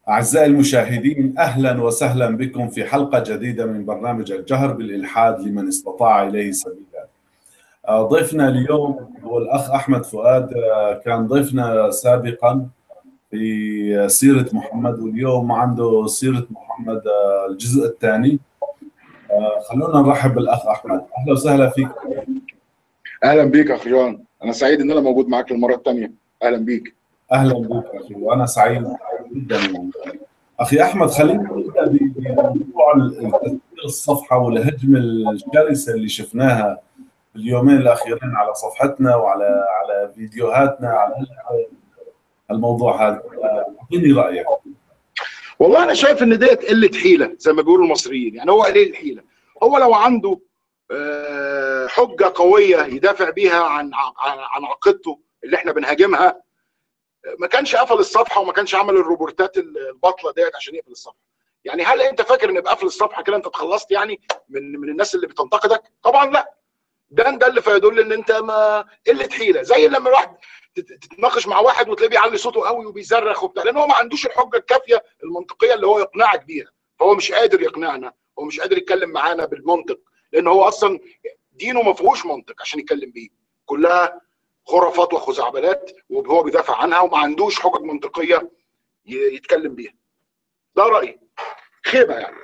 أعزائي المشاهدين أهلا وسهلا بكم في حلقة جديدة من برنامج الجهر بالإلحاد لمن استطاع إليه سبيلا ضيفنا اليوم هو الأخ أحمد فؤاد كان ضيفنا سابقا في سيرة محمد واليوم عنده سيرة محمد الجزء الثاني خلونا نرحب بالأخ أحمد أهلا وسهلا فيك اهلا بيك اخ جوان انا سعيد ان انا موجود معاك للمره الثانيه اهلا بيك اهلا بك اخي وانا سعيد جدا اخي احمد خلينا نبدا بموضوع تسجيل الصفحه والهجمه الشرسه اللي شفناها اليومين الاخيرين على صفحتنا وعلى على فيديوهاتنا على الموضوع هذا اعطيني رايك والله انا شايف ان ديت قله حيله زي ما بيقولوا المصريين يعني هو قليل الحيله هو لو عنده حجه قويه يدافع بيها عن عن عقيدته اللي احنا بنهاجمها ما كانش قفل الصفحه وما كانش عمل الروبورتات الباطله ديت عشان يقفل الصفحه يعني هل انت فاكر ان بقفل الصفحه كده انت اتخلصت يعني من من الناس اللي بتنتقدك طبعا لا ده ده اللي فيدل ان انت ما قله حيله زي لما الواحد تتناقش مع واحد وتلاقيه بيعلي صوته قوي وبيصرخ وبتاع لان هو ما عندوش الحجه الكافيه المنطقيه اللي هو يقنعك بيها فهو مش قادر يقنعنا هو مش قادر يتكلم معانا بالمنطق لان هو اصلا دينه ما فيهوش منطق عشان يتكلم بيه كلها خرافات وخزعبلات وهو بيدافع عنها وما عندوش حجج منطقيه يتكلم بيها ده رايي خيبه يعني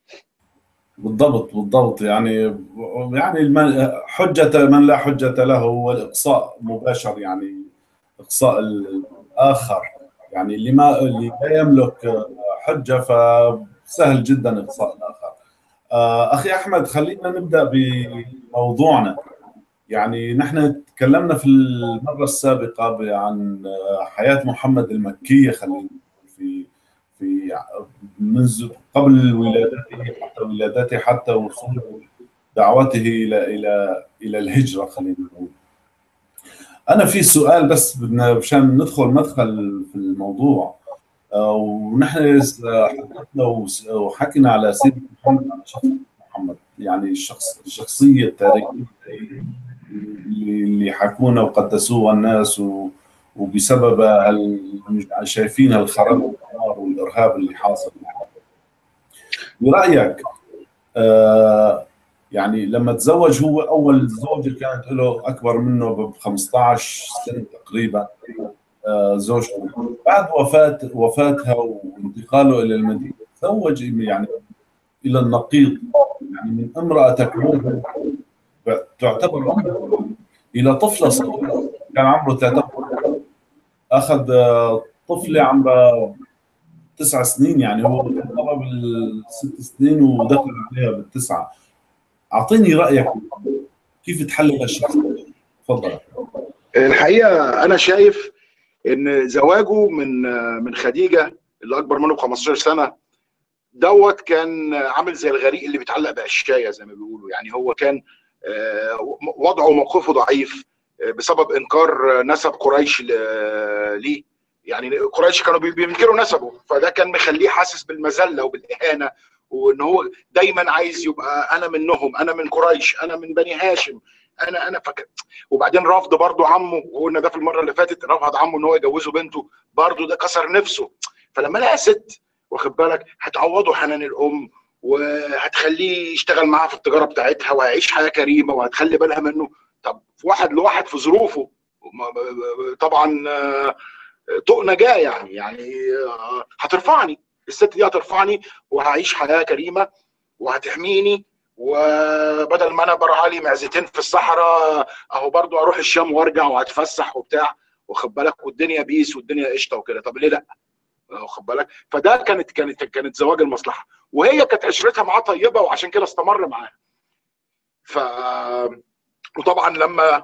بالضبط بالضبط يعني يعني حجة من لا حجة له هو الإقصاء مباشر يعني إقصاء الآخر يعني اللي ما اللي لا يملك حجة فسهل جدا إقصاء الآخر أخي أحمد خلينا نبدأ بموضوعنا يعني نحن تكلمنا في المرة السابقة عن حياة محمد المكية خلينا في في منذ قبل ولادته حتى ولادته حتى وصول دعوته الى الى الى الهجره خلينا نقول. انا في سؤال بس بدنا مشان ندخل مدخل في الموضوع ونحن حدثنا وحكينا على سيره محمد على شخص محمد يعني الشخص الشخصيه التاريخيه اللي حكونا وقدسوها الناس و وبسبب شايفين الخراب والدمار والارهاب اللي حاصل برايك آه يعني لما تزوج هو اول زوجه كانت له اكبر منه ب 15 سنه تقريبا آه زوجته بعد وفاه وفاتها وانتقاله الى المدينه تزوج يعني الى النقيض يعني من امراه تكون تعتبر امه الى طفله صغيره كان عمره 13 اخذ طفله عمرها تسع سنين يعني هو قرب الست سنين ودخل عليها بالتسعه اعطيني رايك كيف تحلل الشخص تفضل الحقيقه انا شايف ان زواجه من من خديجه اللي اكبر منه ب 15 سنه دوت كان عامل زي الغريق اللي بيتعلق بقشايه زي ما بيقولوا يعني هو كان وضعه وموقفه ضعيف بسبب انكار نسب قريش ليه يعني قريش كانوا بينكروا نسبه فده كان مخليه حاسس بالمذله وبالاهانه وان هو دايما عايز يبقى انا منهم انا من قريش انا من بني هاشم انا انا فك... وبعدين رفض برضه عمه وقلنا ده في المره اللي فاتت رفض عمه ان هو يجوزه بنته برضه ده كسر نفسه فلما لقى ست واخد بالك هتعوضه حنان الام وهتخليه يشتغل معاها في التجاره بتاعتها وهيعيش حياه كريمه وهتخلي بالها منه طب واحد لواحد في ظروفه طبعا طوق نجاه يعني يعني هترفعني الست دي هترفعني وهعيش حياه كريمه وهتحميني وبدل ما انا برعى لي معزتين في الصحراء اهو برضو اروح الشام وارجع وهتفسح وبتاع واخد بالك والدنيا بيس والدنيا قشطه وكده طب ليه لا؟ واخد بالك فده كانت كانت كانت زواج المصلحه وهي كانت عشرتها معاه طيبه وعشان كده استمر معاه ف وطبعا لما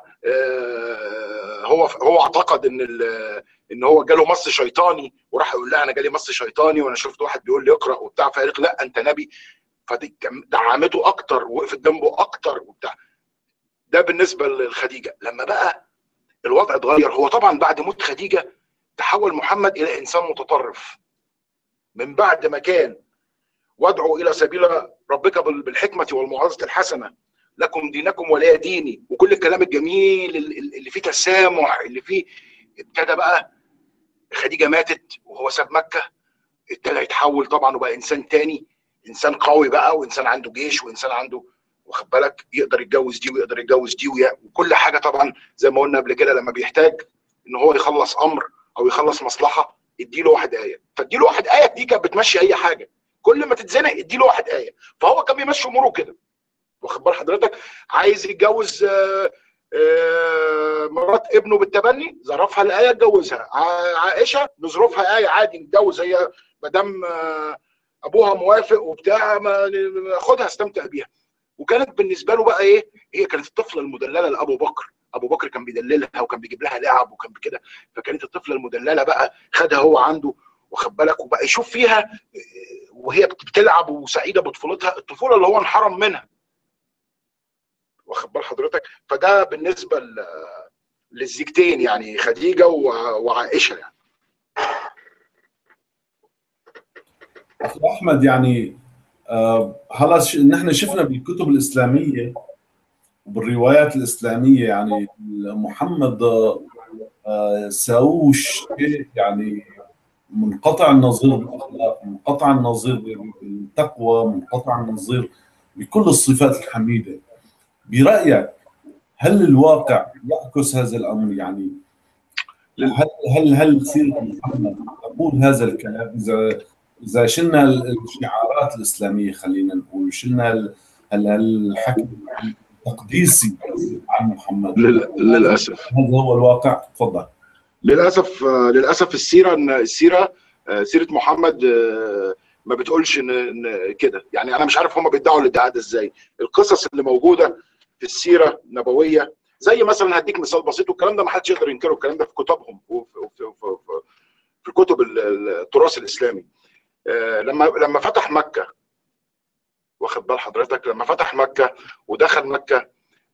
هو هو اعتقد ان ان هو جاله مص شيطاني وراح يقول لها انا جالي مص شيطاني وانا شفت واحد بيقول لي اقرا وبتاع فقالت لا انت نبي فدي دعمته اكتر وقفت جنبه اكتر وبتاع ده بالنسبه لخديجه لما بقى الوضع اتغير هو طبعا بعد موت خديجه تحول محمد الى انسان متطرف من بعد ما كان وادعوا الى سبيل ربك بالحكمه والموعظه الحسنه لكم دينكم ولي ديني وكل الكلام الجميل اللي فيه تسامح اللي فيه ابتدى بقى خديجه ماتت وهو ساب مكه ابتدى يتحول طبعا وبقى انسان تاني انسان قوي بقى وانسان عنده جيش وانسان عنده واخد بالك يقدر يتجوز دي ويقدر يتجوز دي وكل حاجه طبعا زي ما قلنا قبل كده لما بيحتاج ان هو يخلص امر او يخلص مصلحه اديله واحد ايه فاديله واحد ايه دي كانت بتمشي اي حاجه كل ما تتزنق اديله واحد ايه فهو كان بيمشي اموره كده واخد بال حضرتك عايز يتجوز آآ آآ مرات ابنه بالتبني ظرفها الايه اتجوزها عائشه نظروفها ايه عادي نتجوز هي ما دام ابوها موافق وبتاع ما خدها استمتع بيها وكانت بالنسبه له بقى ايه هي كانت الطفله المدلله لابو بكر ابو بكر كان بيدللها وكان بيجيب لها لعب وكان كده فكانت الطفله المدلله بقى خدها هو عنده واخد بالك وبقى يشوف فيها وهي بتلعب وسعيده بطفولتها الطفوله اللي هو انحرم منها واخد بال حضرتك فده بالنسبه للزيجتين يعني خديجه وعائشه يعني اخي احمد يعني آه هلا نحن شفنا بالكتب الاسلاميه وبالروايات الاسلاميه يعني محمد آه ساووش يعني منقطع النظير بالاخلاق منقطع النظير بالتقوى منقطع النظير بكل الصفات الحميده برايك هل الواقع يعكس هذا الامر يعني هل هل هل سيره محمد تقول هذا الكلام اذا اذا شلنا الشعارات الاسلاميه خلينا نقول شلنا الحكي التقديسي عن محمد للاسف هذا هو الواقع تفضل للاسف للاسف السيره السيره سيره محمد ما بتقولش ان كده يعني انا مش عارف هم بيدعوا الادعاء ده ازاي القصص اللي موجوده في السيره النبويه زي مثلا هديك مثال بسيط والكلام ده ما حدش يقدر ينكره الكلام ده في كتبهم وفي في, في, في كتب التراث الاسلامي لما لما فتح مكه واخد بال حضرتك لما فتح مكه ودخل مكه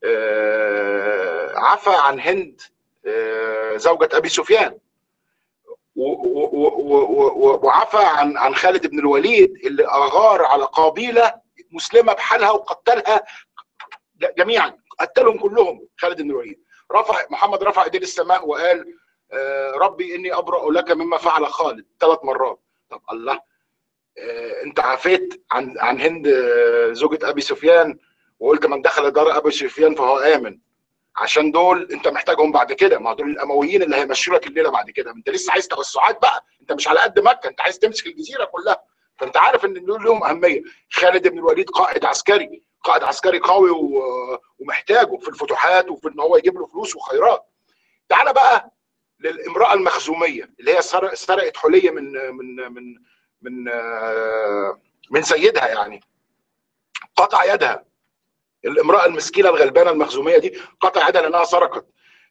عفى عن هند زوجة ابي سفيان وعفى عن عن خالد بن الوليد اللي اغار على قبيله مسلمه بحالها وقتلها جميعا قتلهم كلهم خالد بن الوليد رفع محمد رفع ايديه للسماء وقال ربي اني ابرا لك مما فعل خالد ثلاث مرات طب الله انت عفيت عن عن هند زوجة ابي سفيان وقلت من دخل دار ابي سفيان فهو امن عشان دول انت محتاجهم بعد كده ما دول الامويين اللي هيمشوا لك الليله بعد كده انت لسه عايز توسعات بقى انت مش على قد مكه انت عايز تمسك الجزيره كلها فانت عارف ان دول لهم اهميه خالد بن الوليد قائد عسكري قائد عسكري قوي ومحتاجه في الفتوحات وفي ان هو يجيب له فلوس وخيرات تعال بقى للامراه المخزوميه اللي هي سرقت حليه من من من من من سيدها يعني قطع يدها الامراه المسكينه الغلبانه المخزوميه دي قطع يدها لانها سرقت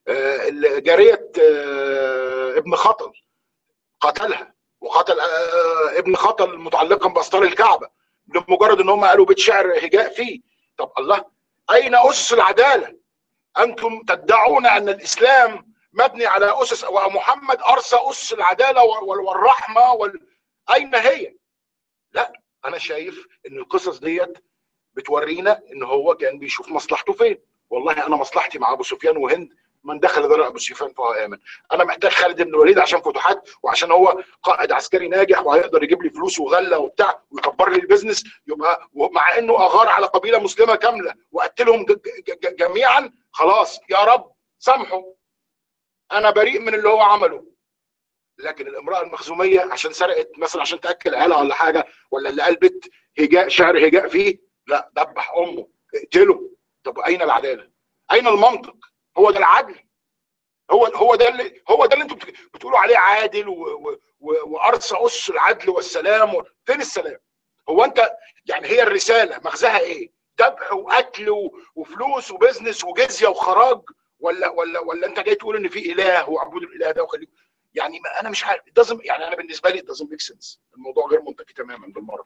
جاريه ابن خطل قتلها وقتل ابن خطل متعلقا باستار الكعبه لمجرد ان هم قالوا بيت شعر هجاء فيه طب الله اين اسس العداله انتم تدعون ان الاسلام مبني على اسس ومحمد ارسى اسس العداله والرحمه وال... اين هي لا انا شايف ان القصص ديت بتورينا ان هو كان بيشوف مصلحته فين والله انا مصلحتي مع ابو سفيان وهند من دخل دار ابو سفيان فهو امن انا محتاج خالد بن الوليد عشان فتوحات وعشان هو قائد عسكري ناجح وهيقدر يجيب لي فلوس وغله وبتاع ويكبر لي البيزنس يبقى مع انه اغار على قبيله مسلمه كامله وقتلهم جميعا خلاص يا رب سامحه انا بريء من اللي هو عمله لكن الامراه المخزوميه عشان سرقت مثلا عشان تاكل عيالها ولا حاجه ولا اللي قلبت هجاء شعر هجاء فيه لا دبح امه اقتله طب اين العداله؟ اين المنطق؟ هو ده العدل هو هو ده اللي هو ده اللي انتم بتقولوا عليه عادل وارسى اس العدل والسلام و... فين السلام؟ هو انت يعني هي الرساله مغزاها ايه؟ ذبح واكل وفلوس وبزنس وجزيه وخراج ولا ولا ولا انت جاي تقول ان في اله واعبدوا الاله ده وخليكم يعني انا مش عارف doesn't يعني انا بالنسبه لي doesn't make sense الموضوع غير منطقي تماما بالمره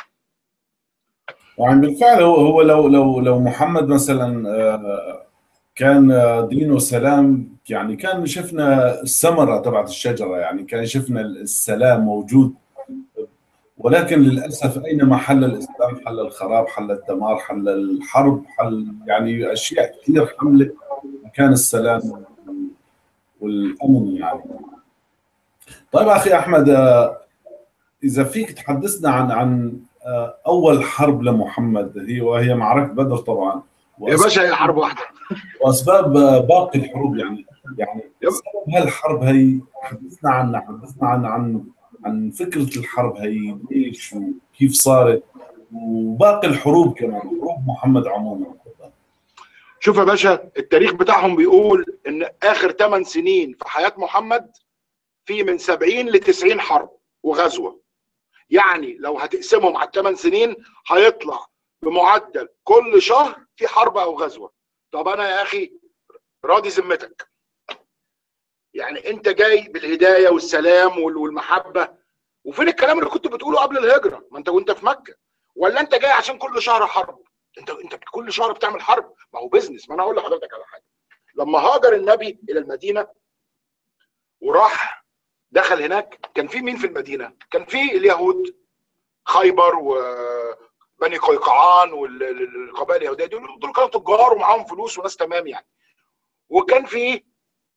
يعني بالفعل هو هو لو لو لو محمد مثلا كان دينه سلام يعني كان شفنا الثمره تبعت الشجره يعني كان شفنا السلام موجود ولكن للاسف اينما حل الاسلام حل الخراب حل الدمار حل الحرب حل يعني اشياء كثير حملت مكان السلام والامن يعني طيب اخي احمد اذا فيك تحدثنا عن عن آه، اول حرب لمحمد هي وهي معركه بدر طبعا يا باشا هي حرب واحده واسباب باقي الحروب يعني يعني سبب هالحرب هي حدثنا عنها حدثنا عن عن عن فكره الحرب هي ليش وكيف صارت وباقي الحروب كمان حروب محمد عموما شوف يا باشا التاريخ بتاعهم بيقول ان اخر 8 سنين في حياه محمد في من 70 ل 90 حرب وغزوه يعني لو هتقسمهم على الثمان سنين هيطلع بمعدل كل شهر في حرب او غزوه طب انا يا اخي راضي ذمتك يعني انت جاي بالهدايه والسلام والمحبه وفين الكلام اللي كنت بتقوله قبل الهجره ما انت وانت في مكه ولا انت جاي عشان كل شهر حرب انت انت كل شهر بتعمل حرب ما هو بيزنس ما انا اقول لحضرتك على حاجه لما هاجر النبي الى المدينه وراح دخل هناك كان في مين في المدينه كان في اليهود خيبر وبني قيقعان والقبائل اليهوديه دول دول كانوا تجار ومعاهم فلوس وناس تمام يعني وكان في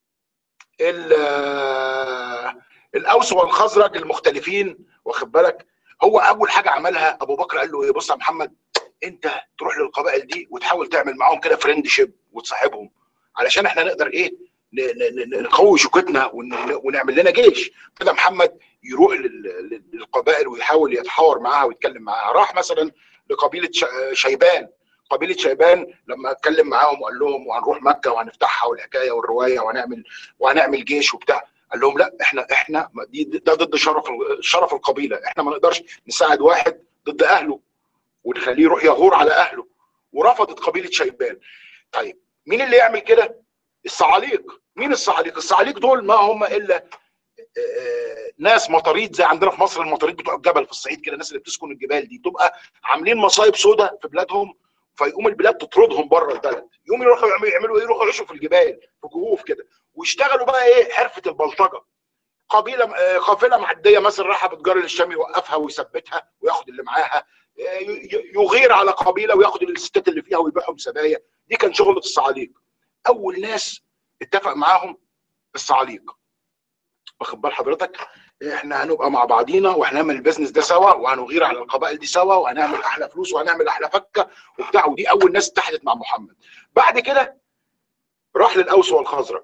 الاوس والخزرج المختلفين واخد بالك هو اول حاجه عملها ابو بكر قال له ايه بص يا محمد انت تروح للقبائل دي وتحاول تعمل معاهم كده فريند شيب وتصاحبهم علشان احنا نقدر ايه نقوي شوكتنا ونعمل لنا جيش كده محمد يروح للقبائل ويحاول يتحاور معاها ويتكلم معاها راح مثلا لقبيله شيبان قبيله شيبان لما اتكلم معاهم وقال لهم وهنروح مكه وهنفتحها والحكايه والروايه وهنعمل وهنعمل جيش وبتاع قال لهم لا احنا احنا دي ده ضد شرف شرف القبيله احنا ما نقدرش نساعد واحد ضد اهله ونخليه يروح يغور على اهله ورفضت قبيله شيبان طيب مين اللي يعمل كده الصعاليق مين الصعاليق الصعاليق دول ما هم الا ناس مطاريد زي عندنا في مصر المطاريد بتوع الجبل في الصعيد كده الناس اللي بتسكن الجبال دي تبقى عاملين مصايب سوداء في بلادهم فيقوم البلاد تطردهم بره البلد يقوم يروحوا يعملوا ايه يروحوا يعيشوا في الجبال في كهوف كده ويشتغلوا بقى ايه حرفه البلطجه قبيله قافله معديه مثلا رايحه بتجار للشام يوقفها ويثبتها وياخد اللي معاها يغير على قبيله وياخد الستات اللي فيها ويبيعهم سبايا دي كان شغله الصعاليق اول ناس اتفق معاهم الصعاليق واخد بال حضرتك احنا هنبقى مع بعضينا وهنعمل البيزنس ده سوا وهنغير على القبائل دي سوا وهنعمل احلى فلوس وهنعمل احلى فكه وبتاع ودي اول ناس اتحدت مع محمد بعد كده راح للاوس والخزرج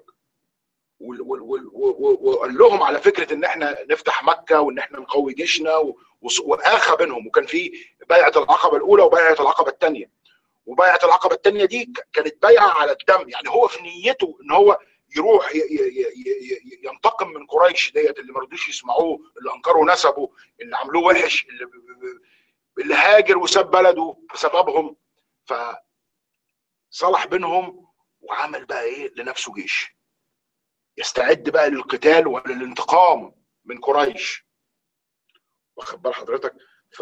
وقال لهم على فكره ان احنا نفتح مكه وان احنا نقوي جيشنا واخى بينهم وكان في بيعه العقبه الاولى وبيعه العقبه الثانيه وبيعه العقبه الثانيه دي كانت بيعه على الدم يعني هو في نيته ان هو يروح ينتقم من قريش ديت اللي ما رضوش يسمعوه اللي انكروا نسبه اللي عملوه وحش اللي اللي هاجر وساب بلده بسببهم ف صلح بينهم وعمل بقى ايه لنفسه جيش يستعد بقى للقتال وللانتقام من قريش واخد بال حضرتك ف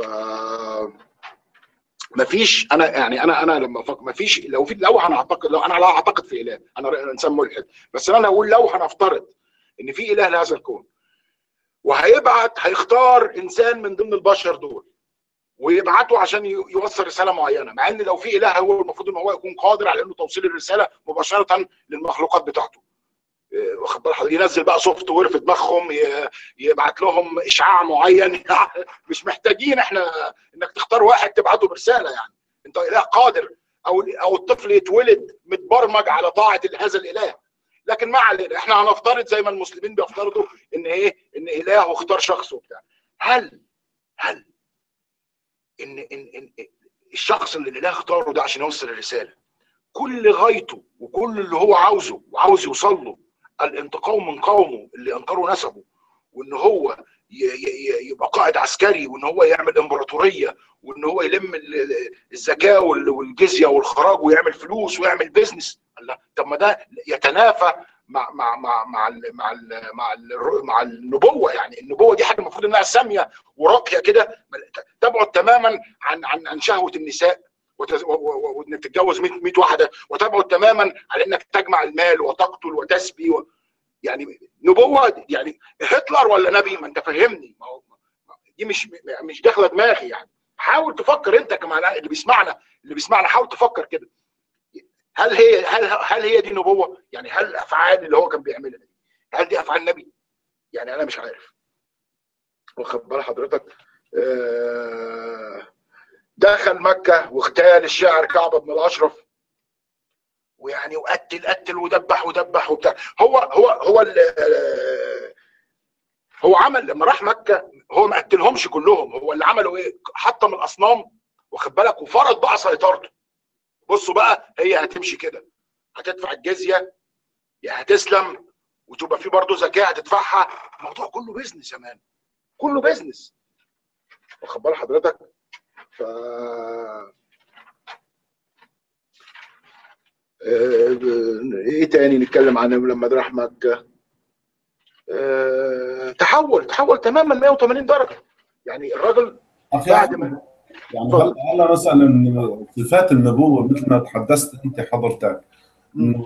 مفيش انا يعني انا انا لما افكر مفيش لو في لو هنعتقد لو انا لا اعتقد في اله انا انسان ملحد بس انا اقول لو هنفترض ان في اله لهذا الكون وهيبعت هيختار انسان من ضمن البشر دول ويبعته عشان يوصل رساله معينه مع ان لو في اله هو المفروض ان هو يكون قادر على انه توصيل الرساله مباشره للمخلوقات بتاعته واخد بال حضرتك ينزل بقى سوفت وير في دماغهم يبعت لهم اشعاع معين مش محتاجين احنا انك تختار واحد تبعته برساله يعني انت اله قادر او او الطفل يتولد متبرمج على طاعه هذا الاله لكن ما علينا احنا هنفترض زي ما المسلمين بيفترضوا ان ايه ان اله اختار شخص وبتاع هل هل ان ان, إن الشخص اللي الاله اختاره ده عشان يوصل الرساله كل غايته وكل اللي هو عاوزه وعاوز يوصل له الانتقام من قومه اللي انكروا نسبه وان هو يبقى قائد عسكري وان هو يعمل امبراطوريه وان هو يلم الزكاه والجزيه والخراج ويعمل فلوس ويعمل بيزنس الله طب ما ده يتنافى مع مع مع مع ال مع ال مع ال مع النبوه يعني النبوه دي حاجه المفروض انها ساميه وراقيه كده تبعد تماما عن عن عن شهوه النساء وانك تتجوز 100 واحده وتبعد تماما على انك تجمع المال وتقتل وتسبي و... يعني نبوه يعني هتلر ولا نبي ما انت فهمني ما هو دي مش مش داخله دماغي يعني حاول تفكر انت كمان اللي بيسمعنا اللي بيسمعنا حاول تفكر كده هل هي هل هل هي دي نبوه؟ يعني هل الافعال اللي هو كان بيعملها دي هل دي افعال نبي؟ يعني انا مش عارف. واخد بال حضرتك آه، دخل مكه واغتال الشاعر كعب بن الاشرف ويعني وقتل قتل ودبح ودبح وبتاع هو هو هو ال- آه، هو عمل لما راح مكه هو ما قتلهمش كلهم هو اللي عمله ايه حطم الاصنام واخد بالك وفرض بقى سيطرته بصوا بقى هي هتمشي كده هتدفع الجزيه يا هتسلم وتبقى في برضه زكاه هتدفعها الموضوع كله بيزنس يا مان كله بيزنس واخد بال حضرتك ف آه، ايه تاني نتكلم عنه لما راح مكه آه، تحول تحول تماما 180 درجه يعني الراجل اخي بعد أحمد، ما يعني هلا هلا مثلا صفات النبوه مثل ما تحدثت انت حضرتك انه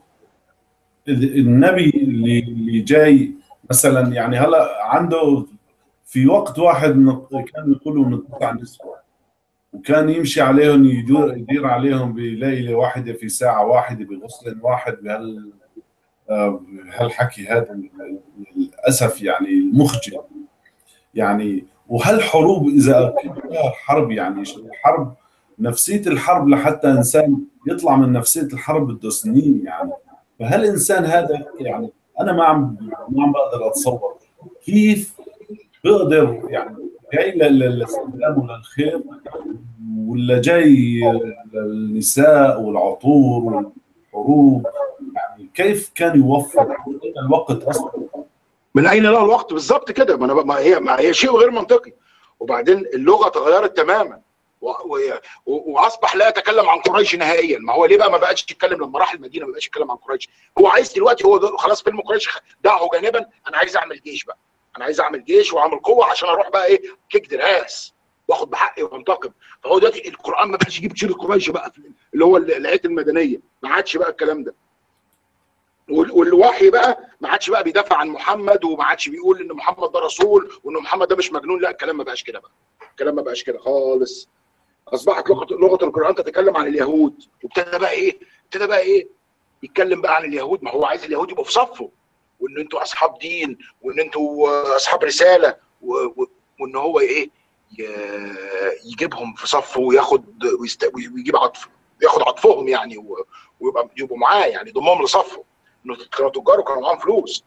ال- النبي اللي اللي جاي مثلا يعني هلا عنده في وقت واحد من- كان يقولوا من تسع نسوة وكان يمشي عليهم يدير يدير عليهم بليله واحده في ساعه واحده بغسل واحد بهال آه، بهالحكي هذا للاسف يعني المخجل يعني وهالحروب اذا كلها حرب يعني الحرب نفسيه الحرب لحتى انسان يطلع من نفسيه الحرب بده سنين يعني فهل الانسان هذا يعني انا ما عم ما عم بقدر اتصور كيف بقدر يعني جاي لل- للسلام وللخير ولا جاي للنساء والعطور والحروب يعني كيف كان يوفر أين الوقت اصلا من اين له الوقت بالظبط كده ما انا بقى- ما هي ما هي شيء غير منطقي وبعدين اللغه تغيرت تماما و- و- و- واصبح لا يتكلم عن قريش نهائيا ما هو ليه بقى ما بقاش يتكلم لما راح المدينه ما بقاش يتكلم عن قريش هو عايز دلوقتي هو ده- خلاص فيلم قريش دعه جانبا انا عايز اعمل جيش بقى انا عايز اعمل جيش واعمل قوه عشان اروح بقى ايه كيك دراس واخد بحقي وانتقم فهو دلوقتي القران ما بقاش يجيب سيره قريش بقى في- اللي هو الايات المدنيه ما عادش بقى الكلام ده وال- والوحي بقى ما عادش بقى بيدافع عن محمد وما عادش بيقول ان محمد ده رسول وان محمد ده مش مجنون لا الكلام ما بقاش كده بقى الكلام ما بقاش كده خالص اصبحت لغه لغه القران تتكلم عن اليهود وابتدى بقى ايه ابتدى بقى ايه يتكلم بقى عن اليهود ما هو عايز اليهود يبقوا في صفه وان انتوا اصحاب دين وان انتوا آه، اصحاب رساله و... و... وان هو ايه ي... يجيبهم في صفه وياخد ويست... ويجيب عطف ياخد عطفهم يعني و... ويبقى يبقوا معاه يعني يضمهم لصفه انه كانوا تجار وكانوا معاهم فلوس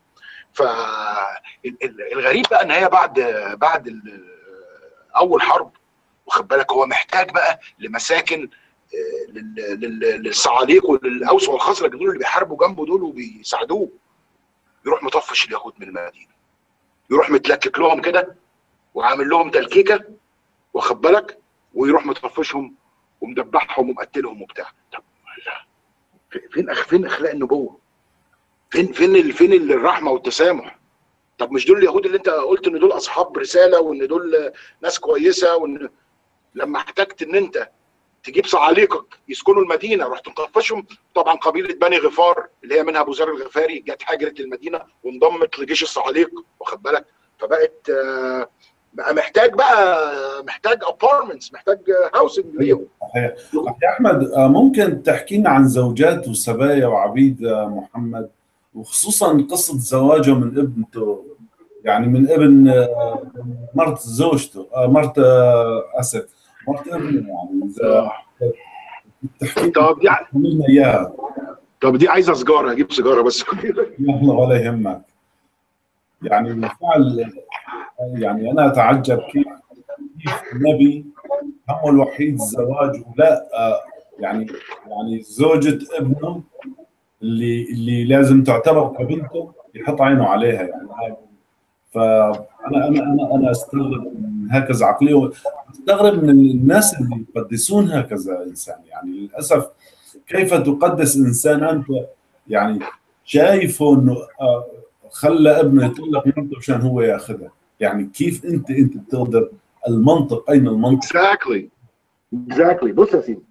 فالغريب بقى ان هي بعد بعد ال- اول حرب واخد بالك هو محتاج بقى لمساكن آه، لل- لل- للصعاليق وللاوس والخزرج دول اللي بيحاربوا جنبه دول وبيساعدوه يروح مطفش اليهود من المدينه يروح متلكك لهم كده وعامل لهم تلكيكه واخد بالك ويروح مطفشهم ومدبحهم ومقتلهم وبتاع طب لا. فين أخ- فين اخلاق النبوه؟ فين فين ال- فين ال- الرحمه والتسامح؟ طب مش دول اليهود اللي انت قلت ان دول اصحاب رساله وان دول ناس كويسه وان لما احتجت ان انت تجيب صعاليقك يسكنوا المدينه رحت مطفشهم طبعا قبيله بني غفار اللي هي منها ابو ذر الغفاري جت هاجرت المدينه وانضمت لجيش الصعاليق واخد بالك فبقت آه، بقى محتاج بقى محتاج ابارتمنتس محتاج هاوسنج ليهم صحيح أخي أحمد آه، ممكن تحكي لنا عن زوجات وسبايا وعبيد آه، محمد وخصوصا قصة زواجه من ابنته يعني من ابن آه، مرت زوجته آه، مرت آه، أسف مرت ابنه يعني إذا تحكي طب دي لنا إياها طب دي عايزه سيجاره اجيب سيجاره بس يلا ولا يهمك يعني بالفعل يعني أنا أتعجب كيف كيف النبي همه الوحيد الزواج ولا آه، يعني يعني زوجة ابنه اللي اللي لازم تعتبر كبنته يحط عينه عليها يعني هاي- فانا انا انا انا استغرب من هكذا عقليه استغرب من الناس اللي يقدسون هكذا انسان يعني للاسف كيف تقدس انسان انت يعني شايفه انه آه، خلى ابنه يطلق مرته عشان هو ياخذها يعني كيف انت انت بتقدر المنطق اين المنطق اكزاكتلي اكزاكتلي بص يا سيدي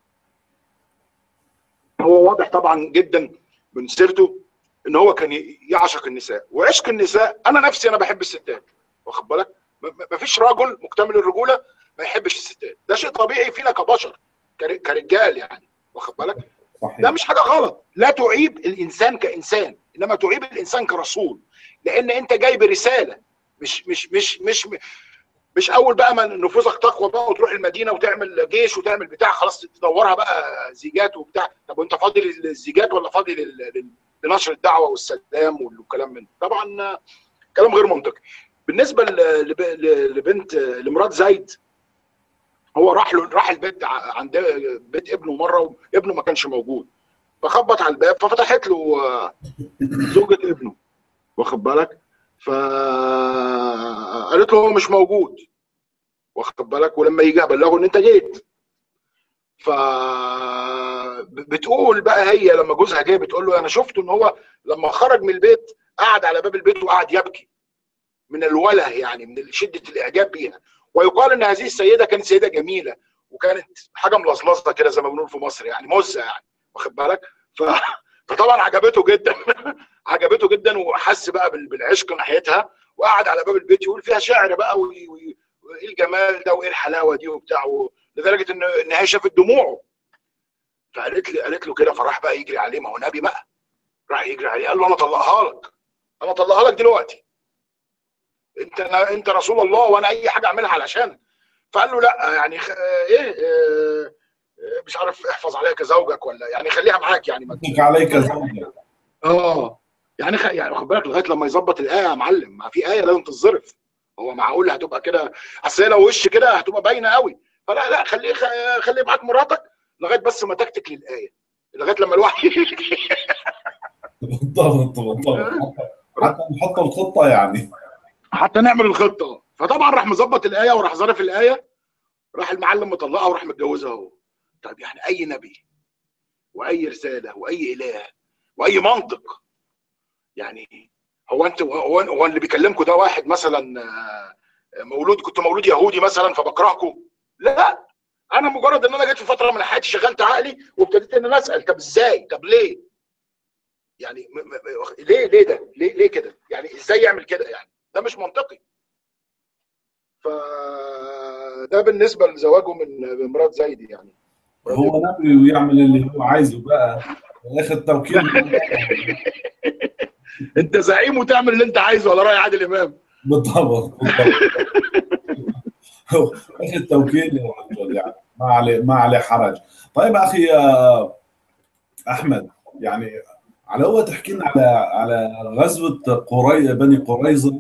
هو واضح طبعا جدا من سيرته ان هو كان ي- يعشق النساء وعشق النساء انا نفسي انا بحب الستات واخد بالك ما فيش رجل مكتمل الرجوله ما يحبش الستات ده شيء طبيعي فينا كبشر كر- كرجال يعني واخد بالك ده صحيح مش حاجه غلط لا تعيب الانسان كانسان انما تعيب الانسان كرسول لان انت جاي برساله مش مش مش مش مش اول بقى ما نفوذك تقوى بقى وتروح المدينه وتعمل جيش وتعمل بتاع خلاص تدورها بقى زيجات وبتاع طب وانت فاضي للزيجات ولا فاضي لنشر الدعوه والسلام والكلام من طبعا كلام غير منطقي بالنسبه لبنت لمرات زايد هو راح له راح البيت عند بيت ابنه مره وابنه ما كانش موجود فخبط على الباب ففتحت له زوجة ابنه واخد بالك فقالت له هو مش موجود واخد بالك ولما يجي ابلغه ان انت جيت ف بتقول بقى هي لما جوزها جه بتقول له انا شفته ان هو لما خرج من البيت قعد على باب البيت وقعد يبكي من الوله يعني من شده الاعجاب بيها ويقال ان هذه السيده كانت سيده جميله وكانت حاجه ملصلصه كده زي ما بنقول في مصر يعني مزه يعني واخد بالك ف... فطبعا عجبته جدا عجبته جدا وحس بقى بالعشق ناحيتها وقعد على باب البيت يقول فيها شعر بقى وايه الجمال ده وايه الحلاوه دي وبتاع لدرجه ان ان هي شافت دموعه فقالت لي قالت له كده فراح بقى يجري عليه ما هو نبي بقى راح يجري عليه قال له انا اطلقها لك انا اطلقها لك دلوقتي انت انت رسول الله وانا اي حاجه اعملها علشانك فقال له لا يعني خ... ايه اه مش عارف احفظ عليك زوجك ولا يعني خليها معاك يعني ما عليك زوجك اه يعني خ... يعني خد بالك لغايه لما يظبط الايه يا معلم ما في ايه لازم تتظرف هو معقول هتبقى كده اصل لو وش كده هتبقى باينه قوي فلا لا خليه خ... خليه معاك مراتك لغايه بس ما تكتك للايه لغايه لما الوحي بالضبط بالضبط حتى نحط الخطه يعني حتى نعمل الخطه فطبعا راح مظبط الايه وراح ظرف الايه راح المعلم مطلقها وراح متجوزها هو طيب يعني اي نبي واي رساله واي اله واي منطق يعني هو انت هو, هو اللي بيكلمكم ده واحد مثلا مولود كنت مولود يهودي مثلا فبكرهكم لا انا مجرد ان انا جيت في فتره من حياتي شغلت عقلي وابتديت ان انا اسال طب ازاي طب ليه يعني م م ليه ليه ده ليه ليه كده يعني ازاي يعمل كده يعني ده مش منطقي فده بالنسبه لزواجه من مرات زايد يعني هو نبي ويعمل اللي هو عايزه بقى ياخد توكيل انت زعيم وتعمل اللي انت عايزه على راي عادل امام بالضبط اخذ توكيل يعني ما عليه ما عليه حرج طيب اخي احمد يعني على هو تحكي لنا على على غزوه قري بني قريظه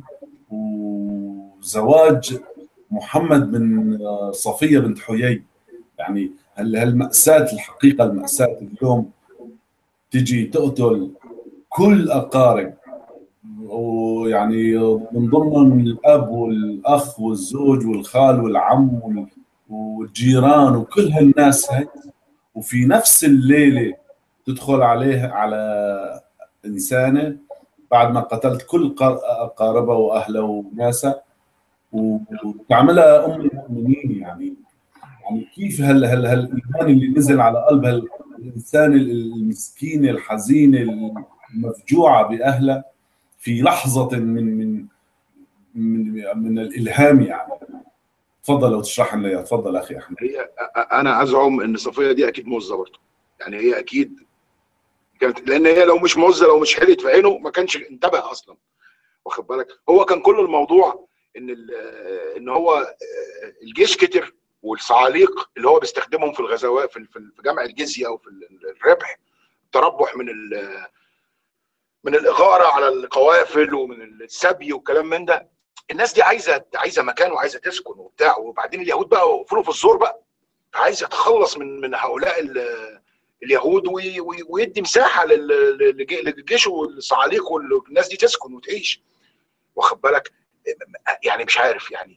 وزواج محمد بن صفيه بنت حيي يعني هل هالمأساة الحقيقة المأساة اليوم تجي تقتل كل أقارب ويعني من ضمنهم الأب والأخ والزوج والخال والعم والجيران وكل هالناس هاي وفي نفس الليلة تدخل عليه على إنسانة بعد ما قتلت كل أقاربها وأهلها وناسها وتعملها أم المؤمنين يعني يعني كيف هال هال هالايمان اللي نزل على قلب الانسان المسكينه الحزينه المفجوعه باهلها في لحظه من من من, من الالهام يعني تفضل لو تشرح لنا اياها تفضل اخي احمد هي انا ازعم ان صفيه دي اكيد مزه برضه يعني هي اكيد كانت لان هي لو مش مزه لو مش حلت في عينه ما كانش انتبه اصلا واخد بالك هو كان كل الموضوع ان ان هو الجيش كتر والصعاليق اللي هو بيستخدمهم في الغزوات في في جمع الجزيه او في الربح التربح من من الاغاره على القوافل ومن السبي والكلام من ده الناس دي عايزه عايزه مكان وعايزه تسكن وبتاع وبعدين اليهود بقى وقفوا في الزور بقى عايز يتخلص من من هؤلاء اليهود ويدي مساحه للجيش والصعاليق والناس دي تسكن وتعيش واخد بالك يعني مش عارف يعني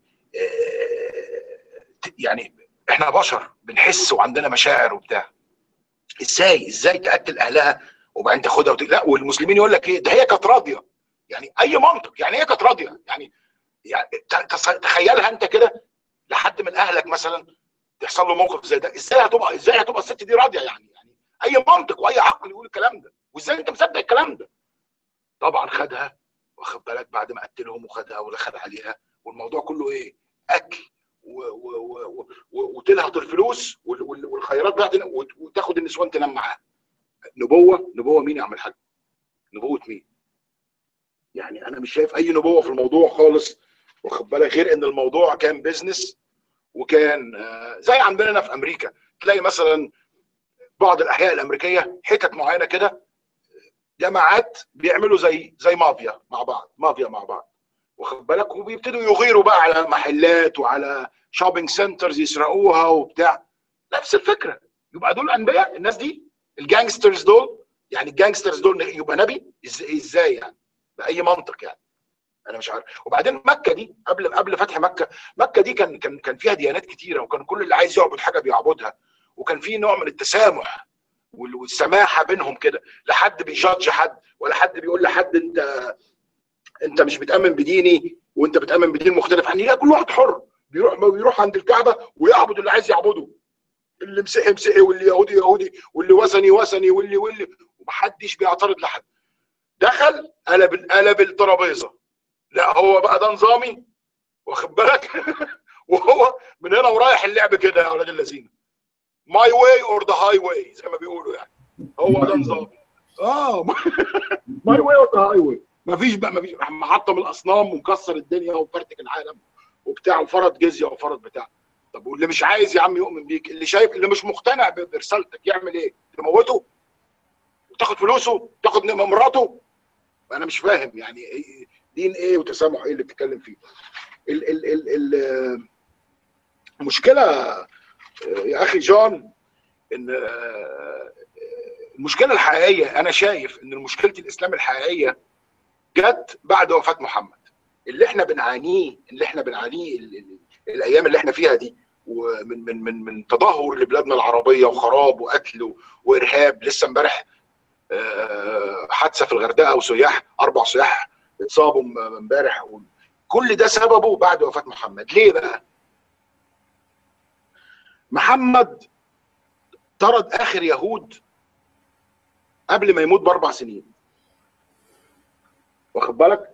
يعني احنا بشر بنحس وعندنا مشاعر وبتاع ازاي ازاي تقتل اهلها وبعدين تاخدها وت... لا والمسلمين يقول لك ايه ده هي كانت راضيه يعني اي منطق يعني هي كانت راضيه يعني يعني تخيلها انت كده لحد من اهلك مثلا تحصل له موقف زي ده ازاي هتبقى ازاي هتبقى الست دي راضيه يعني يعني اي منطق واي عقل يقول الكلام ده وازاي انت مصدق الكلام ده طبعا خدها واخد بالك بعد ما قتلهم وخدها ودخل عليها والموضوع كله ايه اكل وتلهط الفلوس والخيرات بتاعت وتاخد النسوان تنام معاها نبوه نبوه مين يا عم الحاج؟ نبوه مين؟ يعني انا مش شايف اي نبوه في الموضوع خالص واخد بالك غير ان الموضوع كان بيزنس وكان آه، زي عندنا هنا في امريكا تلاقي مثلا بعض الاحياء الامريكيه حتت معينه كده جماعات بيعملوا زي زي مافيا مع بعض مافيا مع بعض واخد بالك وبيبتدوا يغيروا بقى على محلات وعلى شوبينج سنترز يسرقوها وبتاع نفس الفكره يبقى دول انبياء الناس دي الجانجسترز دول يعني الجانجسترز دول يبقى نبي ازاي يعني باي منطق يعني انا مش عارف وبعدين مكه دي قبل قبل فتح مكه مكه دي كان كان كان فيها ديانات كتيره وكان كل اللي عايز يعبد حاجه بيعبدها وكان في نوع من التسامح والسماحه بينهم كده لا حد بيجادج حد ولا حد بيقول لحد انت انت مش بتامن بديني وانت بتامن بدين مختلف عني لا كل واحد حر بيروح بيروح عند الكعبه ويعبد اللي عايز يعبده اللي مسيحي مسيحي واللي يهودي يهودي واللي وثني وثني واللي واللي ومحدش بيعترض لحد دخل قلب قلب الترابيزه لا هو بقى ده نظامي واخد بالك وهو من هنا ورايح اللعب كده يا اولاد الذين ماي واي اور ذا هاي واي زي ما بيقولوا يعني هو ده نظامي اه ماي واي اور ذا هاي واي مفيش بقى مفيش راح محطم الاصنام ومكسر الدنيا وفرتك العالم وبتاع وفرض جزيه وفرض بتاع طب واللي مش عايز يا عم يؤمن بيك اللي شايف اللي مش مقتنع برسالتك يعمل ايه؟ تموته؟ تاخد فلوسه؟ تاخد مراته؟ انا مش فاهم يعني دين ايه وتسامح ايه اللي بتتكلم فيه؟ ال ال ال ال المشكله يا اخي جون ان المشكله الحقيقيه انا شايف ان مشكله الاسلام الحقيقيه جت بعد وفاه محمد اللي احنا بنعانيه اللي احنا بنعانيه الايام اللي احنا فيها دي ومن من من من تدهور لبلادنا العربيه وخراب وقتل وارهاب لسه امبارح حادثه في الغردقه وسياح اربع سياح اتصابوا امبارح كل ده سببه بعد وفاه محمد ليه بقى؟ محمد طرد اخر يهود قبل ما يموت باربع سنين واخد بالك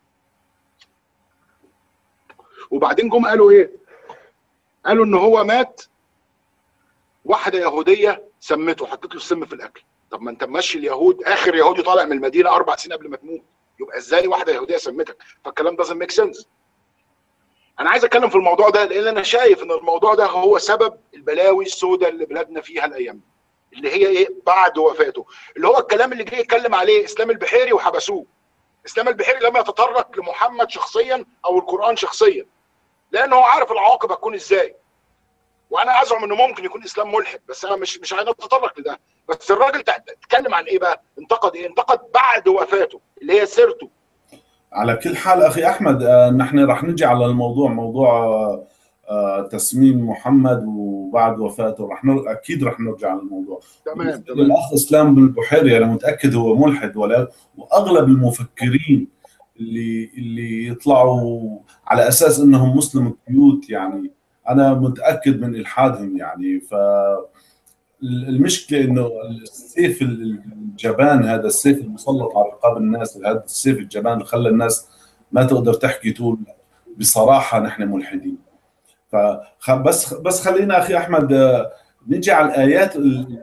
وبعدين جم قالوا ايه قالوا ان هو مات واحده يهوديه سمته حطت له السم في الاكل طب ما انت ماشي اليهود اخر يهودي طالع من المدينه اربع سنين قبل ما تموت يبقى ازاي واحده يهوديه سمتك فالكلام ده ميك سنس انا عايز اتكلم في الموضوع ده لان انا شايف ان الموضوع ده هو سبب البلاوي السوداء اللي بلادنا فيها الايام اللي هي ايه بعد وفاته اللي هو الكلام اللي جه يتكلم عليه اسلام البحيري وحبسوه اسلام البحيري لم يتطرق لمحمد شخصيا او القران شخصيا لانه هو عارف العواقب هتكون ازاي وانا ازعم انه ممكن يكون اسلام ملحد بس انا مش مش عايز اتطرق لده بس الراجل اتكلم عن ايه بقى انتقد ايه انتقد بعد وفاته اللي هي سيرته على كل حال اخي احمد آه نحن رح نجي على الموضوع موضوع آه تسميم محمد وبعد وفاته رح نر... اكيد رح نرجع على الموضوع تمام تمام الاخ اسلام بالبحيري انا متاكد هو ملحد ولا واغلب المفكرين اللي اللي يطلعوا على اساس انهم مسلم كيوت يعني انا متاكد من الحادهم يعني ف المشكله انه السيف الجبان هذا السيف المسلط على رقاب الناس هذا السيف الجبان اللي خلى الناس ما تقدر تحكي تقول بصراحه نحن ملحدين فبس بس خلينا اخي احمد نجي على الايات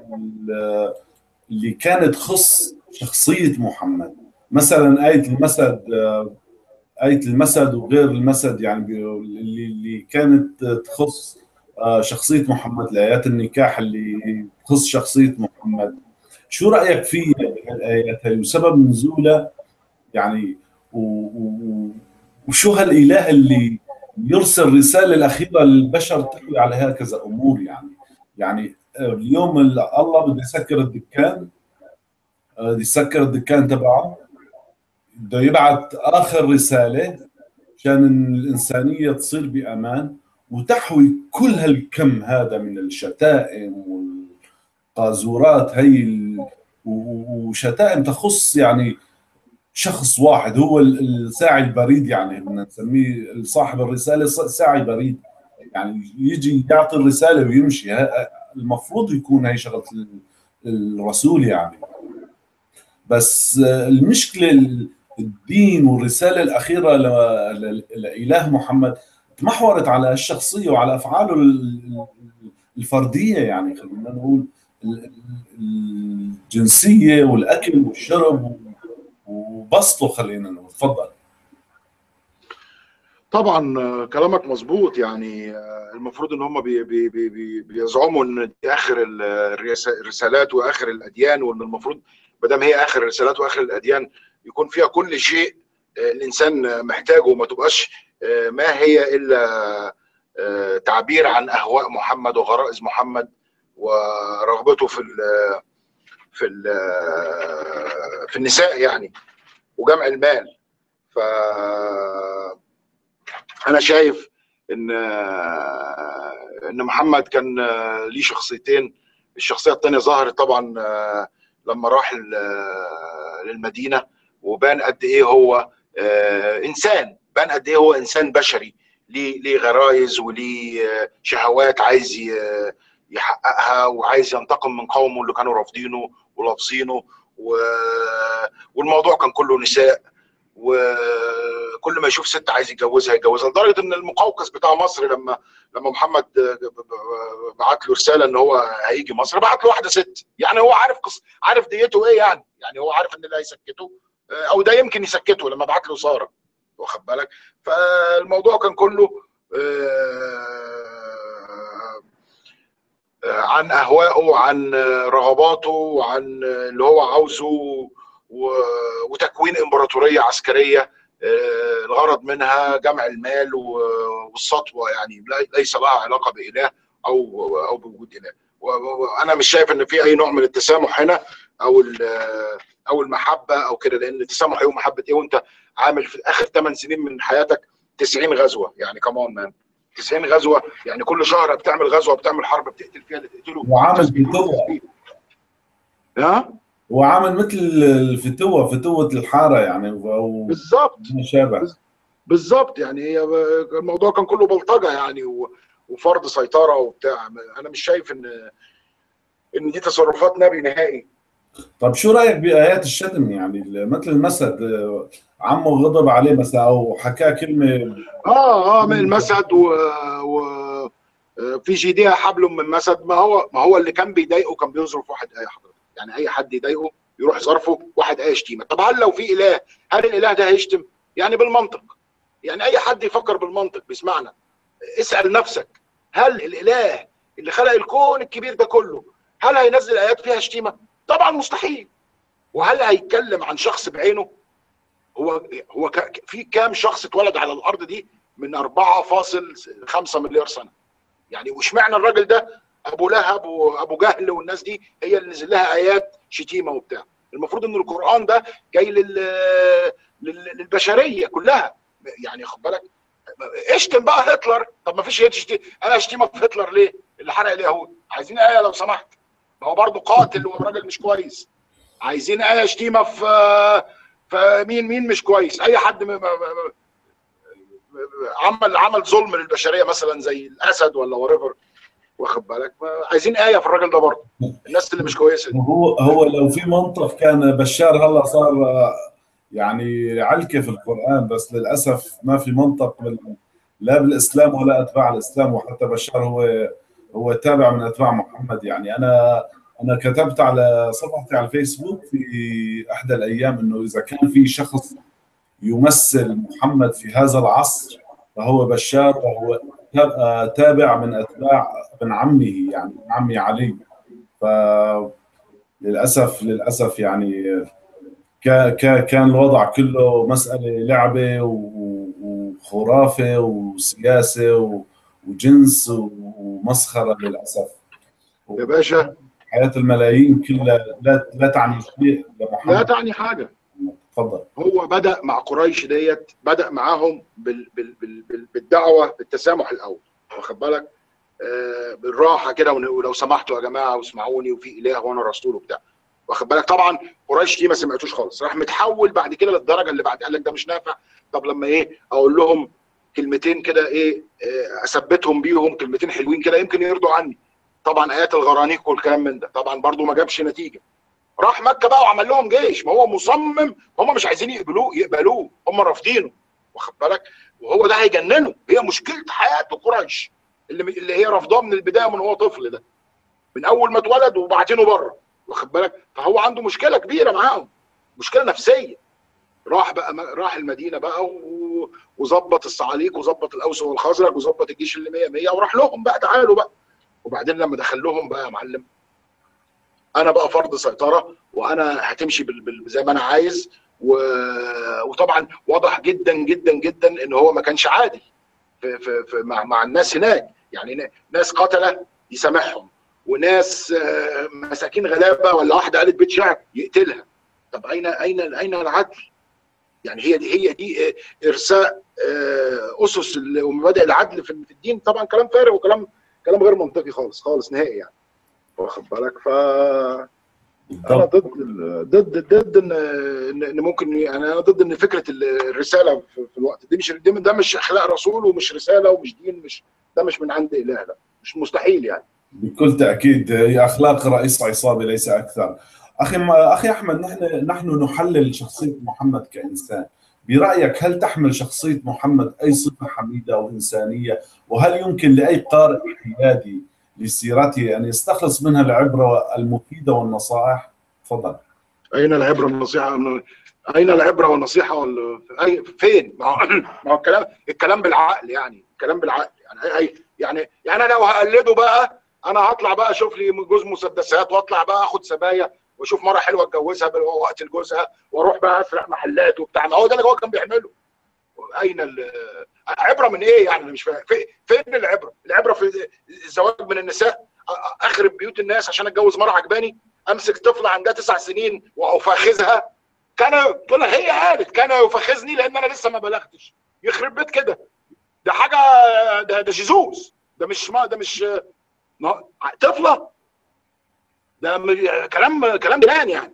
اللي كانت تخص شخصيه محمد مثلا ايه المسد آية المسد وغير المسد يعني اللي اللي كانت تخص شخصية محمد الآيات النكاح اللي تخص شخصية محمد شو رأيك في الآيات هاي وسبب نزولها يعني و... و... وشو هالإله اللي يرسل رسالة الأخيرة للبشر تحوي على هكذا أمور يعني يعني اليوم الله بده يسكر الدكان بده يسكر الدكان تبعه بده يبعث اخر رساله عشان الانسانيه تصير بامان وتحوي كل هالكم هذا من الشتائم والقاذورات هي وشتائم تخص يعني شخص واحد هو الساعي البريد يعني بدنا نسميه صاحب الرساله ساعي بريد يعني يجي يعطي الرساله ويمشي المفروض يكون هي شغله الرسول يعني بس المشكله الدين والرسالة الأخيرة لإله محمد تمحورت على الشخصية وعلى أفعاله الفردية يعني خلينا نقول الجنسية والأكل والشرب وبسطه خلينا نقول تفضل طبعا آه، كلامك مظبوط يعني آه، المفروض ان هم بي بي بي بي بيزعموا ان دي اخر ال- الرس- الرسالات واخر الاديان وان المفروض ما دام هي اخر الرسالات واخر الاديان يكون فيها كل شيء آه، الانسان محتاجه وما تبقاش آه، ما هي الا آه، تعبير عن اهواء محمد وغرائز محمد ورغبته في ال في ال في النساء يعني وجمع المال ف انا شايف ان ان محمد كان ليه شخصيتين الشخصيه الثانيه ظهرت طبعا لما راح ال- للمدينه وبان قد ايه هو انسان بان قد ايه هو انسان بشري ليه ليه غرايز وليه شهوات عايز ي- يحققها وعايز ينتقم من قومه اللي كانوا رافضينه ولافظينه و... والموضوع كان كله نساء وكل ما يشوف ست عايز يتجوزها يتجوزها لدرجه ان المقوقس بتاع مصر لما لما محمد بعت له رساله ان هو هيجي مصر بعت له واحده ست يعني هو عارف قص... عارف ديته ايه يعني يعني هو عارف ان ده هيسكته او ده يمكن يسكته لما بعت له ساره واخد بالك فالموضوع كان كله آه، آه، عن اهوائه وعن رغباته وعن اللي هو عاوزه و- وتكوين امبراطوريه عسكريه آه، الغرض منها جمع المال و- والسطوه يعني لا- ليس لها علاقه باله او او بوجود اله و- وانا مش شايف ان في اي نوع من التسامح هنا او ال- او المحبه او كده لان التسامح ايه ومحبه ايه وانت عامل في اخر 8 سنين من حياتك 90 غزوه يعني كمان مان 90 غزوه يعني كل شهر بتعمل غزوه بتعمل حرب بتقتل فيها اللي تقتله وعامل فتوة ها وعامل مثل الفتوة فتوة الحارة يعني او بالظبط ما شابه بالظبط يعني هي الموضوع كان كله بلطجه يعني و- وفرض سيطره وبتاع انا مش شايف ان ان دي تصرفات نبي نهائي طب شو رايك بايات الشتم يعني مثل المسد آه، عمه غضب عليه مثلا او حكى كلمه اه اه من المسد و, و في جيدها حبل من مسد ما هو ما هو اللي كان بيضايقه كان بيظرف واحد ايه حضرتك يعني اي حد يضايقه يروح ظرفه واحد ايه شتيمه طب هل لو في اله هل الاله ده هيشتم يعني بالمنطق يعني اي حد يفكر بالمنطق بيسمعنا اسال نفسك هل الاله اللي خلق الكون الكبير ده كله هل هينزل ايات فيها شتيمه طبعا مستحيل وهل هيتكلم عن شخص بعينه هو هو ك- في كام شخص اتولد على الارض دي من 4.5 مليار سنه يعني واشمعنى الراجل ده ابو لهب وابو جهل والناس دي هي اللي نزل لها ايات شتيمه وبتاع المفروض ان القران ده جاي لل... لل... للبشريه كلها يعني خد بالك اشتم بقى هتلر طب ما فيش تشتم انا اشتمك في هتلر ليه اللي حرق اليهود عايزين ايه لو سمحت ما هو برضه قاتل وراجل مش كويس عايزين ايه شتيمه في فمين مين مش كويس اي حد م- م- م- عمل عمل ظلم للبشريه مثلا زي الاسد ولا وريفر واخد بالك ما- عايزين ايه في الراجل ده برضه الناس اللي مش كويسه دي هو هو لو في منطق كان بشار هلا صار آه، يعني علكه في القران بس للاسف ما في منطق بال لا بالاسلام ولا اتباع الاسلام وحتى بشار هو هو تابع من اتباع محمد يعني انا انا كتبت على صفحتي على الفيسبوك في احدى الايام انه اذا كان في شخص يمثل محمد في هذا العصر فهو بشار وهو تاب- تابع من اتباع ابن عمه يعني ابن عمي علي ف للاسف للاسف يعني كا- كا- كان الوضع كله مساله لعبه و- وخرافه وسياسه و- وجنس ومسخره للاسف يا باشا حياه الملايين كلها لا لا تعني شيء لا لمحمد تعني حاجه تفضل هو بدا مع قريش ديت بدا معاهم بال بال بال بال بالدعوه بالتسامح الاول واخد بالك آه بالراحه كده ون- ولو سمحتوا يا جماعه واسمعوني وفي اله وانا رسول وبتاع واخد بالك طبعا قريش دي ما سمعتوش خالص راح متحول بعد كده للدرجه اللي بعد قال لك ده مش نافع طب لما ايه اقول لهم كلمتين كده ايه آه، اثبتهم بيهم كلمتين حلوين كده يمكن يرضوا عني طبعا ايات الغرانيق والكلام من ده طبعا برضو ما جابش نتيجه راح مكه بقى وعمل لهم جيش ما هو مصمم هم مش عايزين يقبلوه يقبلوه هم رافضينه واخد بالك وهو ده هيجننه هي مشكله حياته قريش اللي اللي هي رافضاه من البدايه من هو طفل ده من اول ما اتولد وبعتينه بره واخد بالك فهو عنده مشكله كبيره معاهم مشكله نفسيه راح بقى راح المدينه بقى و... وظبط الصعاليك وظبط الاوس والخزرج وظبط الجيش اللي 100 100 وراح لهم بقى تعالوا بقى وبعدين لما دخل لهم بقى يا معلم انا بقى فرض سيطره وانا هتمشي بال... بال... زي ما انا عايز و... وطبعا واضح جدا جدا جدا ان هو ما كانش عادل في... في... في مع... مع الناس هناك يعني ناس قتله يسامحهم وناس مساكين غلابه ولا واحده قالت بيت شعر يقتلها طب اين اين اين العدل؟ يعني هي دي هي دي ارساء اسس ومبادئ العدل في الدين طبعا كلام فارغ وكلام كلام غير منطقي خالص خالص نهائي يعني واخد بالك ف انا ضد ضد ضد ان ان ممكن يعني انا ضد ان فكره الرساله في الوقت دي مش ده مش اخلاق رسول ومش رساله ومش دين مش ده مش من عند اله لا مش مستحيل يعني بكل تاكيد هي اخلاق رئيس عصابه ليس اكثر اخي اخي احمد نحن نحن نحلل شخصيه محمد كانسان برايك هل تحمل شخصيه محمد اي صفه حميده او انسانيه وهل يمكن لاي قارئ حيادي لسيرته ان يستخلص منها العبره المفيده والنصائح تفضل اين العبره والنصيحه اين العبره والنصيحه وال... أي... فين ما هو الكلام الكلام بالعقل يعني الكلام بالعقل يعني أي... يعني يعني انا لو هقلده بقى انا هطلع بقى اشوف لي جوز مسدسات واطلع بقى اخد سبايا واشوف مره حلوه اتجوزها وقت لجوزها واروح بقى اسرق محلات وبتاع ما هو ده اللي هو كان بيعمله اين عبره من ايه يعني مش فاهم فين العبره؟ العبره في الزواج من النساء اخرب بيوت الناس عشان اتجوز مره عجباني امسك طفله عندها تسع سنين وافخذها كان تقول هي قالت كان يفخذني لان انا لسه ما بلغتش يخرب بيت كده ده حاجه ده ده جيزوس ده مش ما ده مش طفله ده كلام كلام جنان يعني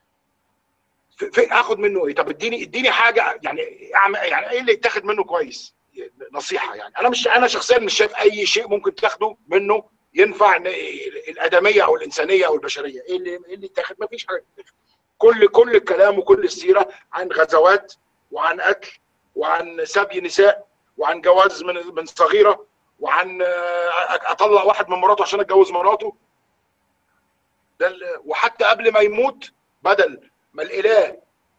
في اخد منه ايه طب اديني اديني حاجه يعني يعني ايه اللي يتاخد منه كويس نصيحه يعني انا مش انا شخصيا مش شايف اي شيء ممكن تاخده منه ينفع الادميه او الانسانيه او البشريه ايه اللي ايه اللي يتاخد ما فيش حاجه كل كل الكلام وكل السيره عن غزوات وعن قتل وعن سبي نساء وعن جواز من من صغيره وعن اطلع واحد من مراته عشان اتجوز مراته ده وحتى قبل ما يموت بدل ما الاله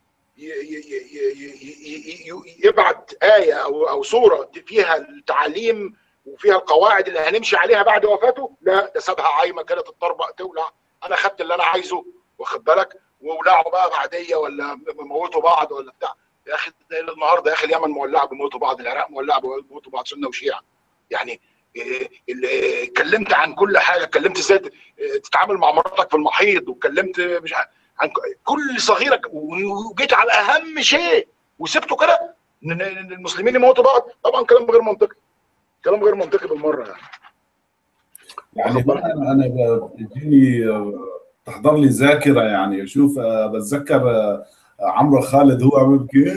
يبعت ايه او او سوره فيها التعاليم وفيها القواعد اللي هنمشي عليها بعد وفاته لا ده سابها عايمه كده تتطربق تولع انا خدت اللي انا عايزه واخد بالك وولعوا بقى بعديه ولا موتوا بعض ولا بتاع يا اخي النهارده يا اخي اليمن مولعه بيموتوا بعض العراق مولعه بيموتوا بعض سنه وشيعه يعني اتكلمت عن كل حاجه اتكلمت ازاي تتعامل مع مراتك في المحيض واتكلمت مش عن كل صغيره وجيت على اهم شيء وسبته كده ان المسلمين يموتوا بعض طبعا كلام غير منطقي كلام غير منطقي بالمره يعني يعني انا انا بيجيني تحضر لي ذاكره يعني شوف بتذكر عمرو خالد هو عم يبكي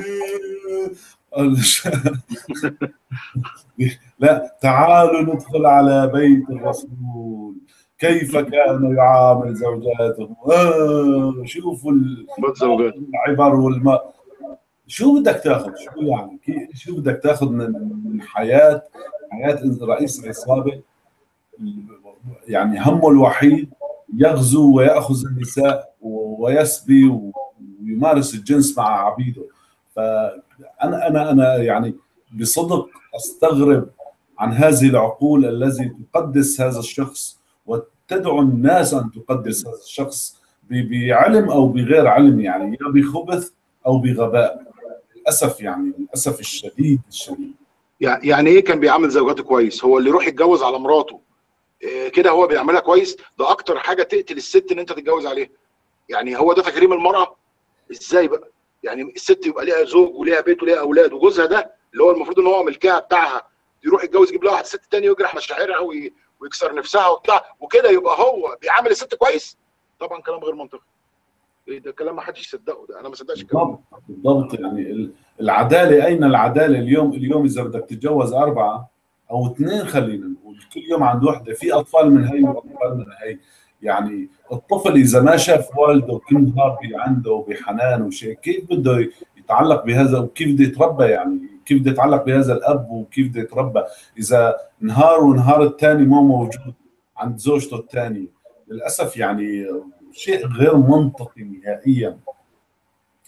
لا تعالوا ندخل على بيت الرسول كيف كانوا يعامل زوجاتهم آه شوفوا العبر والما شو بدك تاخذ شو يعني شو بدك تاخذ من من حياه حياه رئيس العصابه يعني همه الوحيد يغزو وياخذ النساء ويسبي ويمارس الجنس مع عبيده فانا انا انا يعني بصدق استغرب عن هذه العقول التي تقدس هذا الشخص وتدعو الناس ان تقدس هذا الشخص بعلم او بغير علم يعني يا بخبث او بغباء للاسف يعني للاسف الشديد الشديد يعني ايه كان بيعامل زوجاته كويس هو اللي يروح يتجوز على مراته إيه كده هو بيعملها كويس ده اكتر حاجه تقتل الست ان انت تتجوز عليها يعني هو ده تكريم المراه ازاي بقى يعني الست يبقى ليها زوج وليها بيت وليها اولاد وجوزها ده اللي هو المفروض ان هو ملكها بتاعها يروح يتجوز يجيب لها واحد ست تاني ويجرح مشاعرها ويكسر نفسها وبتاع وكده يبقى هو بيعامل الست كويس طبعا كلام غير منطقي ايه ده كلام ما حدش يصدقه ده انا ما صدقش الكلام بالضبط يعني العداله اين العداله اليوم اليوم اذا بدك تتجوز اربعه او اثنين خلينا نقول كل يوم عند وحده في اطفال من هي واطفال من هي يعني الطفل اذا ما شاف والده كل نهار عنده بحنان وشيء كيف بده يتعلق بهذا وكيف بده يتربى يعني كيف بده يتعلق بهذا الاب وكيف بده يتربى اذا نهار ونهار الثاني مو موجود عند زوجته الثانيه للاسف يعني شيء غير منطقي نهائيا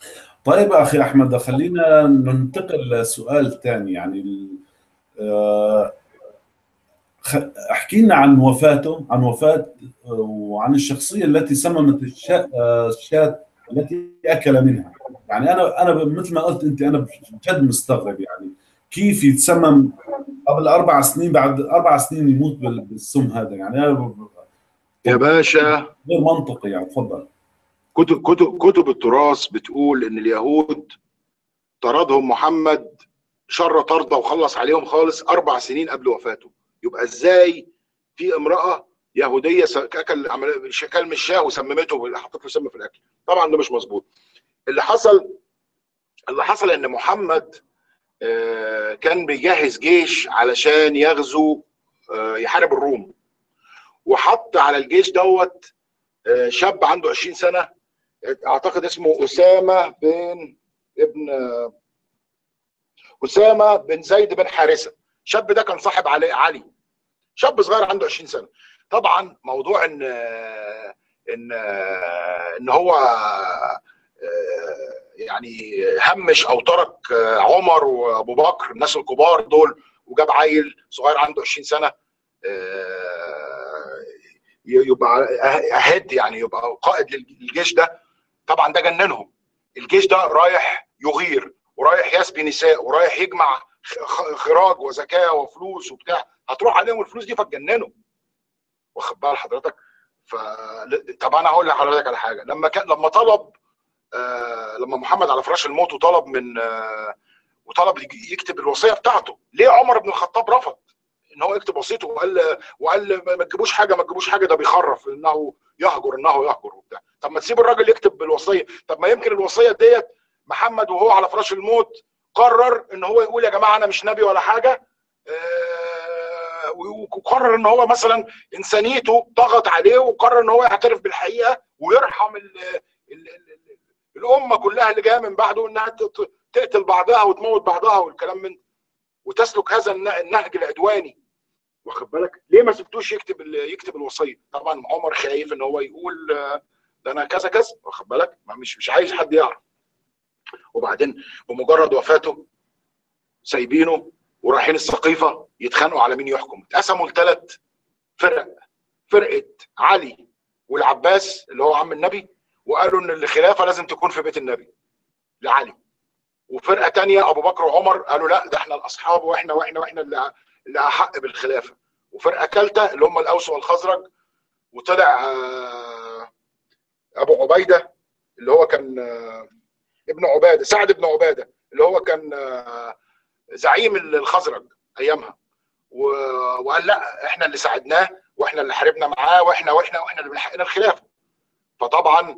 طيب اخي احمد خلينا ننتقل لسؤال ثاني يعني آه، احكي لنا عن وفاته عن وفاه وعن الشخصيه التي سممت الشاة التي اكل منها يعني انا انا مثل ما قلت انت انا جد مستغرب يعني كيف يتسمم قبل اربع سنين بعد اربع سنين يموت بالسم هذا يعني أنا يا باشا غير منطقي يعني تفضل كتب كتب كتب التراث بتقول ان اليهود طردهم محمد شر طرده وخلص عليهم خالص اربع سنين قبل وفاته يبقى ازاي في امراه يهوديه اكل كل من الشاه وسممته حطت له سم في الاكل طبعا ده مش مظبوط اللي حصل اللي حصل ان محمد آه، كان بيجهز جيش علشان يغزو آه، يحارب الروم وحط على الجيش دوت آه، شاب عنده 20 سنه اعتقد اسمه اسامه بن ابن اسامه بن زيد بن حارثه الشاب ده كان صاحب علي علي شاب صغير عنده 20 سنه طبعا موضوع ان ان ان هو يعني همش او ترك عمر وابو بكر الناس الكبار دول وجاب عيل صغير عنده 20 سنه يبقى اهد يعني يبقى قائد للجيش ده طبعا ده جننهم الجيش ده رايح يغير ورايح يسبي نساء ورايح يجمع خراج وزكاه وفلوس وبتاع هتروح عليهم الفلوس دي فتجننوا واخد بال حضرتك ف طب انا هقول لحضرتك على حاجه لما كان لما طلب آه لما محمد على فراش الموت وطلب من آه وطلب يكتب الوصيه بتاعته ليه عمر بن الخطاب رفض ان هو يكتب وصيته وقال وقال ما تجيبوش حاجه ما تجيبوش حاجه ده بيخرف انه يهجر انه يهجر وبتاع طب ما تسيب الراجل يكتب بالوصيه طب ما يمكن الوصيه ديت محمد وهو على فراش الموت قرر ان هو يقول يا جماعه انا مش نبي ولا حاجه آه وقرر ان هو مثلا انسانيته ضغط عليه وقرر ان هو يعترف بالحقيقه ويرحم ال ال ال الامه كلها اللي جايه من بعده انها تقتل بعضها وتموت بعضها والكلام من وتسلك هذا النهج العدواني واخد بالك ليه ما سبتوش يكتب يكتب الوصيه طبعا عمر خايف ان هو يقول ده انا كذا كذا واخد بالك مش مش عايز حد يعرف وبعدين بمجرد وفاته سايبينه ورايحين السقيفه يتخانقوا على مين يحكم اتقسموا لثلاث فرق فرقه علي والعباس اللي هو عم النبي وقالوا ان الخلافه لازم تكون في بيت النبي لعلي وفرقه تانية ابو بكر وعمر قالوا لا ده احنا الاصحاب واحنا واحنا واحنا اللي اللي احق بالخلافه وفرقه ثالثه اللي هم الاوس والخزرج وطلع ابو عبيده اللي هو كان ابن عباده سعد بن عباده اللي هو كان زعيم الخزرج ايامها وقال لا احنا اللي ساعدناه واحنا اللي حاربنا معاه واحنا واحنا واحنا اللي حقنا الخلافه فطبعا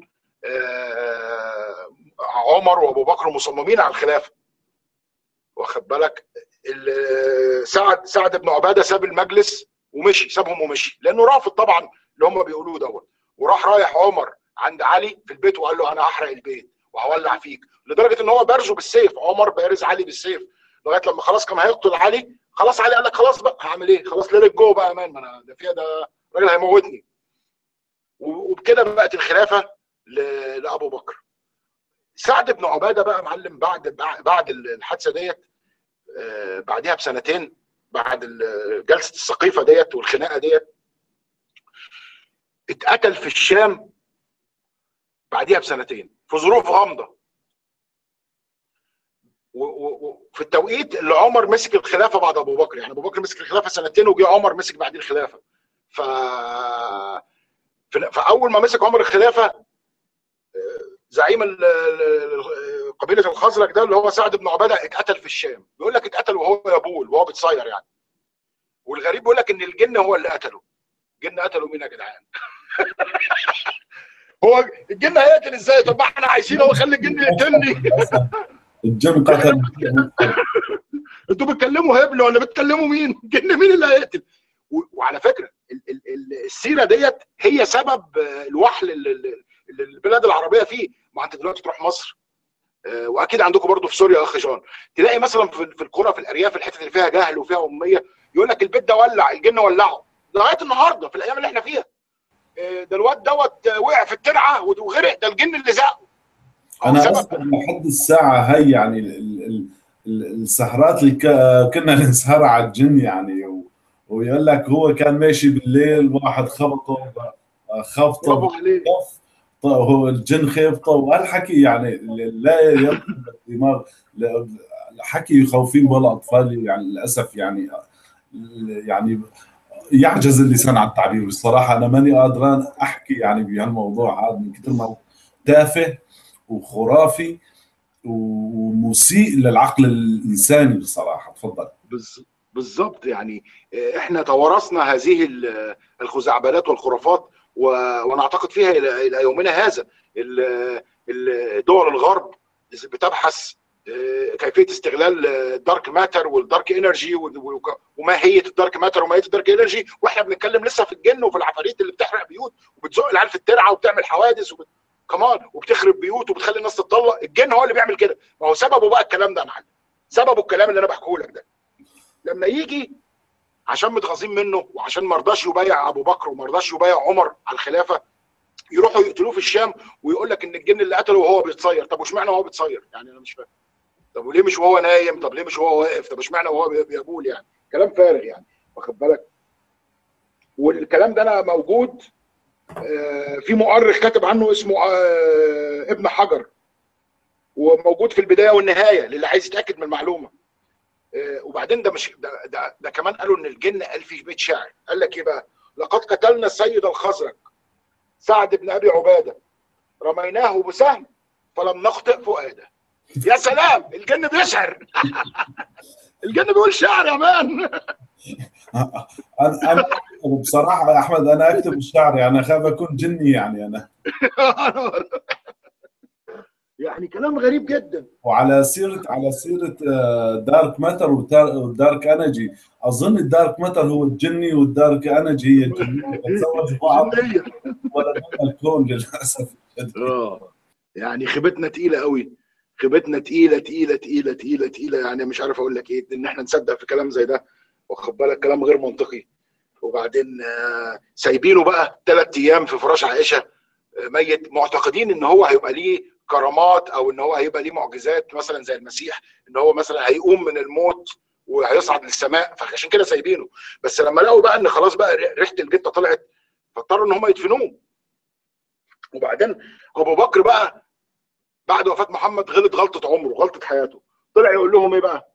عمر وابو بكر مصممين على الخلافه واخد بالك سعد سعد بن عباده ساب المجلس ومشي سابهم ومشي لانه رافض طبعا اللي هم بيقولوه دوت وراح رايح عمر عند علي في البيت وقال له انا هحرق البيت وهولع فيك لدرجه ان هو بارزه بالسيف عمر بارز علي بالسيف لغايه لما خلاص كان هيقتل علي خلاص علي قال لك خلاص بقى هعمل ايه خلاص ليلة جوه بقى امان ما انا ده فيها ده راجل هيموتني وبكده بقت الخلافه لابو بكر سعد بن عباده بقى معلم بعد بعد الحادثه ديت بعدها بسنتين بعد جلسه السقيفه ديت والخناقه ديت اتقتل في الشام بعدها بسنتين في ظروف غامضه وفي التوقيت اللي عمر مسك الخلافه بعد ابو بكر يعني ابو بكر مسك الخلافه سنتين وجه عمر مسك بعدين الخلافه ف فاول ما مسك عمر الخلافه زعيم قبيله الخزرج ده اللي هو سعد بن عباده اتقتل في الشام بيقول لك اتقتل وهو يبول وهو بيتصير يعني والغريب بيقول لك ان الجن هو اللي قتله الجن قتلوا مين يا جدعان هو الجن هيقتل ازاي طب ما احنا عايشين هو خلي الجن يقتلني الجن قتل انتوا بتكلموا هبل ولا بتكلموا مين الجن مين اللي هيقتل وعلى فكره السيره ديت هي سبب الوحل اللي البلاد العربيه فيه ما انت دلوقتي تروح مصر واكيد عندكم برضو في سوريا اخ جان تلاقي مثلا في القرى في الارياف الحتت اللي فيها جهل وفيها اميه يقول لك البيت ده ولع الجن ولعه لغايه النهارده في الايام اللي احنا فيها ده الواد دوت وقع في الترعه وغرق ده الجن اللي زقه انا اذكر لحد الساعه هي يعني ال ال ال السهرات اللي كنا نسهرها على الجن يعني ويقول لك هو كان ماشي بالليل واحد خبطه خبطه برافو عليك هو الجن خيبطه وهالحكي يعني لا يدخل الدماغ حكي يخوفين ولا اطفال يعني للاسف يعني يعني يعجز اللسان عن التعبير بصراحه انا ماني قادران احكي يعني بهالموضوع هذا من كثر ما تافه وخرافي ومسيء للعقل الانساني بصراحه تفضل بالضبط يعني احنا توارثنا هذه الخزعبلات والخرافات وانا اعتقد فيها الى يومنا هذا دول الغرب بتبحث كيفيه استغلال الدارك ماتر والدارك انرجي وماهيه الدارك ماتر وماهيه الدارك انرجي واحنا بنتكلم لسه في الجن وفي العفاريت اللي بتحرق بيوت وبتزق العيال في الترعه وبتعمل حوادث وبت... كمان وبتخرب بيوت وبتخلي الناس تتطلق الجن هو اللي بيعمل كده ما هو سببه بقى الكلام ده يا معلم سببه الكلام اللي انا بحكيه لك ده لما يجي عشان متغاظين منه وعشان ما رضاش يبايع ابو بكر وما رضاش يبايع عمر على الخلافه يروحوا يقتلوه في الشام ويقول لك ان الجن اللي قتله وهو بيتصير طب واشمعنى وهو بيتصير يعني انا مش فاهم طب وليه مش وهو نايم طب ليه مش وهو واقف طب اشمعنى وهو بيقول يعني كلام فارغ يعني واخد بالك والكلام ده انا موجود في مؤرخ كاتب عنه اسمه ابن حجر وموجود في البدايه والنهايه للي عايز يتاكد من المعلومه وبعدين ده مش ده, ده, ده كمان قالوا ان الجن قال في بيت شعر قال لك ايه بقى لقد قتلنا السيد الخزرج سعد بن ابي عباده رميناه بسهم فلم نخطئ فؤاده يا سلام الجن بيشعر الجن بيقول شعر يا مان انا بصراحه يا احمد انا اكتب الشعر يعني اخاف اكون جني يعني انا يعني كلام غريب جدا وعلى سيره على سيره دارك ماتر والدارك انرجي اظن الدارك ماتر هو الجني والدارك انرجي هي الجنيه بتزوجوا بعض ولا الكون للاسف اه يعني خيبتنا تقيله قوي خيبتنا تقيله تقيله تقيله تقيله تقيله يعني مش عارف اقول لك ايه ان احنا نصدق في كلام زي ده واخد بالك كلام غير منطقي وبعدين سايبينه بقى ثلاث ايام في فراش عائشه ميت معتقدين ان هو هيبقى ليه كرامات او ان هو هيبقى ليه معجزات مثلا زي المسيح ان هو مثلا هيقوم من الموت وهيصعد للسماء فعشان كده سايبينه بس لما لقوا بقى ان خلاص بقى ريحه الجته طلعت فاضطروا ان هم يدفنوه وبعدين ابو بكر بقى بعد وفاه محمد غلط غلطه عمره غلطه حياته طلع يقول لهم ايه بقى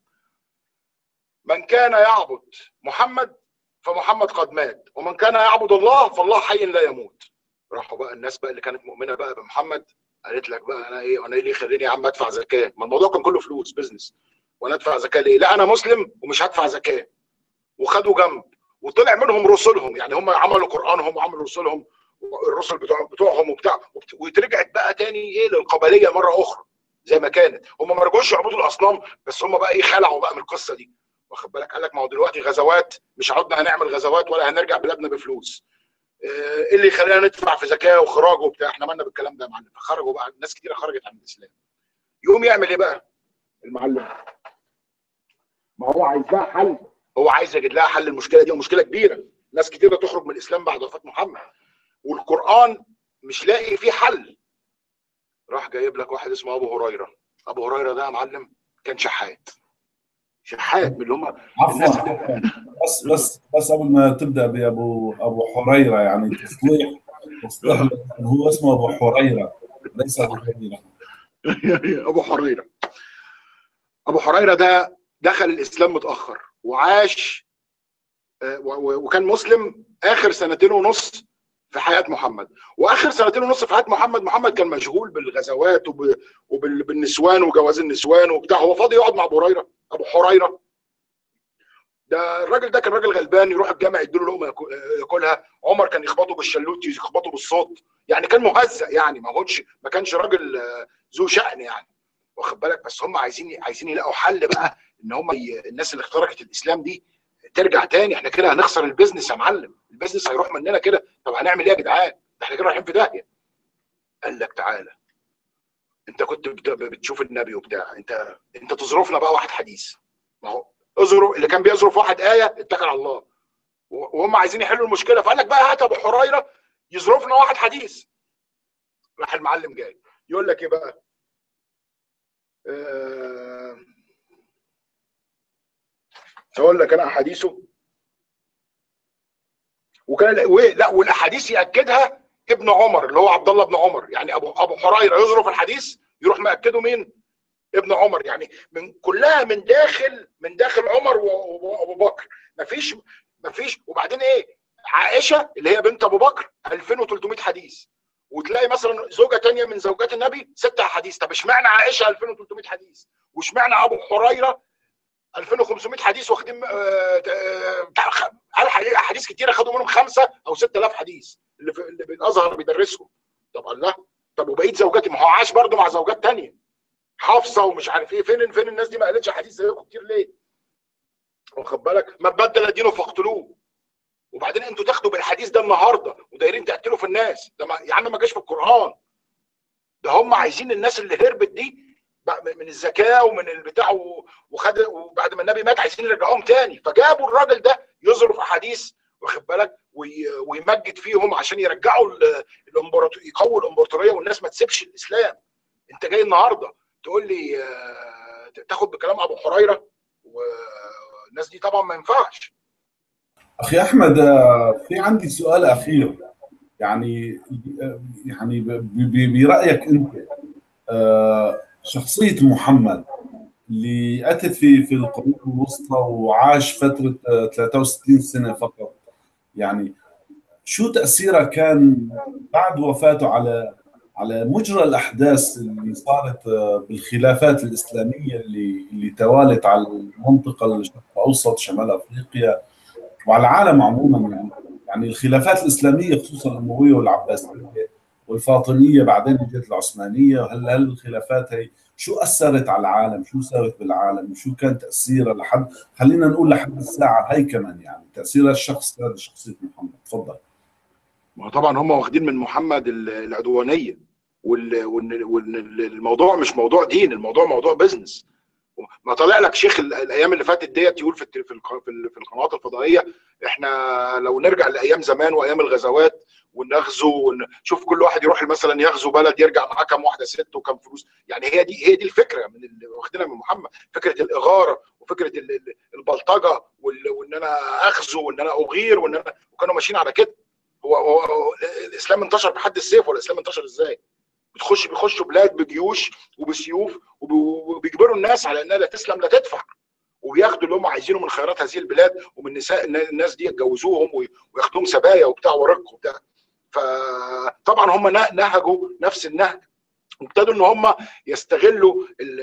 من كان يعبد محمد فمحمد قد مات ومن كان يعبد الله فالله حي لا يموت راحوا بقى الناس بقى اللي كانت مؤمنه بقى بمحمد قالت لك بقى انا ايه انا ايه اللي يخليني يا عم ادفع زكاه ما الموضوع كان كله فلوس بزنس وانا ادفع زكاه ليه لا انا مسلم ومش هدفع زكاه وخدوا جنب وطلع منهم رسلهم يعني هم عملوا قرانهم وعملوا رسلهم الرسل بتوع بتوعهم وبتاع وترجعت بقى تاني ايه للقبليه مره اخرى زي ما كانت هم ما رجعوش يعبدوا الاصنام بس هم بقى ايه خلعوا بقى من القصه دي واخد بالك قال لك ما هو دلوقتي غزوات مش عدنا هنعمل غزوات ولا هنرجع بلادنا بفلوس ايه اللي يخلينا ندفع في زكاه وخراج وبتاع احنا مالنا بالكلام ده يا معلم فخرجوا بقى ناس كتير خرجت عن الاسلام يقوم يعمل ايه بقى المعلم ما هو عايز لها حل هو عايز يجد لها حل المشكله دي ومشكله كبيره ناس كتيره تخرج من الاسلام بعد وفاه محمد والقران مش لاقي فيه حل راح جايب لك واحد اسمه ابو هريره ابو هريره ده يا معلم كان شحات شحات من اللي هم عفوا بس بس بس قبل ما تبدا بابو ابو حريره يعني تصليح تصليح هو اسمه ابو حريره ليس ابو حريره ابو حريره ابو حريره ده دخل الاسلام متاخر وعاش وكان مسلم اخر سنتين ونص في حياه محمد واخر سنتين ونص في حياه محمد محمد كان مشغول بالغزوات وبالنسوان وجواز النسوان وبتاع هو فاضي يقعد مع ابو هريره ابو حريره ده الراجل ده كان راجل غلبان يروح الجامع يديله لقمه ياكلها عمر كان يخبطه بالشلوت يخبطه بالصوت يعني كان مهزأ يعني ما هوش ما كانش راجل ذو شأن يعني واخد بالك بس هم عايزين عايزين يلاقوا حل بقى ان هم الناس اللي اخترقت الاسلام دي ترجع تاني احنا كده هنخسر البيزنس يا معلم البيزنس هيروح مننا كده طب هنعمل ايه يا جدعان ده احنا كده رايحين في داهيه قال لك تعالى انت كنت بتشوف النبي وبتاع انت انت تظرفنا بقى واحد حديث ما هو اظرف اللي كان بيظرف واحد ايه اتكل على الله وهم عايزين يحلوا المشكله فقال لك بقى هات ابو حريره يظرفنا واحد حديث راح المعلم جاي يقول لك ايه بقى آه، اقول لك انا احاديثه وكان و- لا والاحاديث ياكدها ابن عمر اللي هو عبد الله بن عمر يعني ابو ابو حريره يظرف الحديث يروح مأكده مين؟ ابن عمر يعني من كلها من داخل من داخل عمر و- وابو بكر مفيش مفيش وبعدين ايه؟ عائشه اللي هي بنت ابو بكر 2300 حديث وتلاقي مثلا زوجه تانية من زوجات النبي ست حديث طب اشمعنى عائشه 2300 حديث واشمعنى ابو حريره 2500 حديث واخدين آه، آه، بتاع خ- قال حديث- احاديث كتيره خدوا منهم خمسه او 6000 حديث اللي في اللي بالازهر بيدرسهم طب الله طب وبقيه زوجاتي ما هو عاش برضه مع زوجات تانية حافظه ومش عارف ايه فين فين الناس دي ما قالتش حديث زيكم كتير ليه؟ واخد بالك ما بدل دينه فاقتلوه وبعدين انتوا تاخدوا بالحديث ده النهارده ودايرين تقتلوا في الناس ده ما يا عم ما جاش في القران ده هم عايزين الناس اللي هربت دي بقى من الزكاه ومن البتاع و- وخد وبعد ما النبي مات عايزين يرجعوهم تاني فجابوا الراجل ده يظرف احاديث واخد بالك وي- ويمجد فيهم عشان يرجعوا ال- الامبراطور يقووا الامبراطوريه والناس ما تسيبش الاسلام انت جاي النهارده تقول لي آه، تاخد بكلام ابو حريره والناس دي طبعا ما ينفعش اخي احمد آه، في عندي سؤال اخير يعني يعني ب- ب- برايك انت آه، شخصيه محمد اللي اتت في في القرون الوسطى وعاش فتره آه، 63 سنه فقط يعني شو تاثيره كان بعد وفاته على على مجرى الاحداث اللي صارت آه، بالخلافات الاسلاميه اللي اللي توالت على المنطقه الشرق الاوسط شمال افريقيا وعلى العالم عموما يعني يعني الخلافات الاسلاميه خصوصا الامويه والعباسيه والفاطميه بعدين اجت العثمانيه هل هل الخلافات هي شو اثرت على العالم؟ شو سوت بالعالم؟ شو كان تاثيرها لحد خلينا نقول لحد الساعه هي كمان يعني تاثير الشخص هذا شخصيه محمد تفضل ما هو طبعا هم واخدين من محمد ال- العدوانيه وال- وان وإن الموضوع مش موضوع دين الموضوع موضوع بزنس ما طالع لك شيخ ال- الايام اللي فاتت ديت يقول في الت- في الق- في ال- في القنوات الفضائيه احنا لو نرجع لايام زمان وايام الغزوات ونغزو ون- شوف كل واحد يروح مثلا يغزو بلد يرجع معاه كام واحده ست وكام فلوس يعني هي دي هي دي الفكره من اللي واخدينها من محمد فكره الاغاره وفكره ال- ال- البلطجه وال- وان انا اغزو وان انا اغير وان انا وكانوا ماشيين على كده هو, هو, هو الاسلام انتشر بحد السيف ولا الاسلام انتشر ازاي؟ بتخش بيخشوا بلاد بجيوش وبسيوف وب- وبيجبروا الناس على انها لا تسلم لا تدفع وبياخدوا اللي هم عايزينه من خيرات هذه البلاد ومن نساء الناس دي يتجوزوهم وي- وياخدوهم سبايا وبتاع ورق وبتاع فطبعا هم نه- نهجوا نفس النهج وابتدوا ان هم يستغلوا ال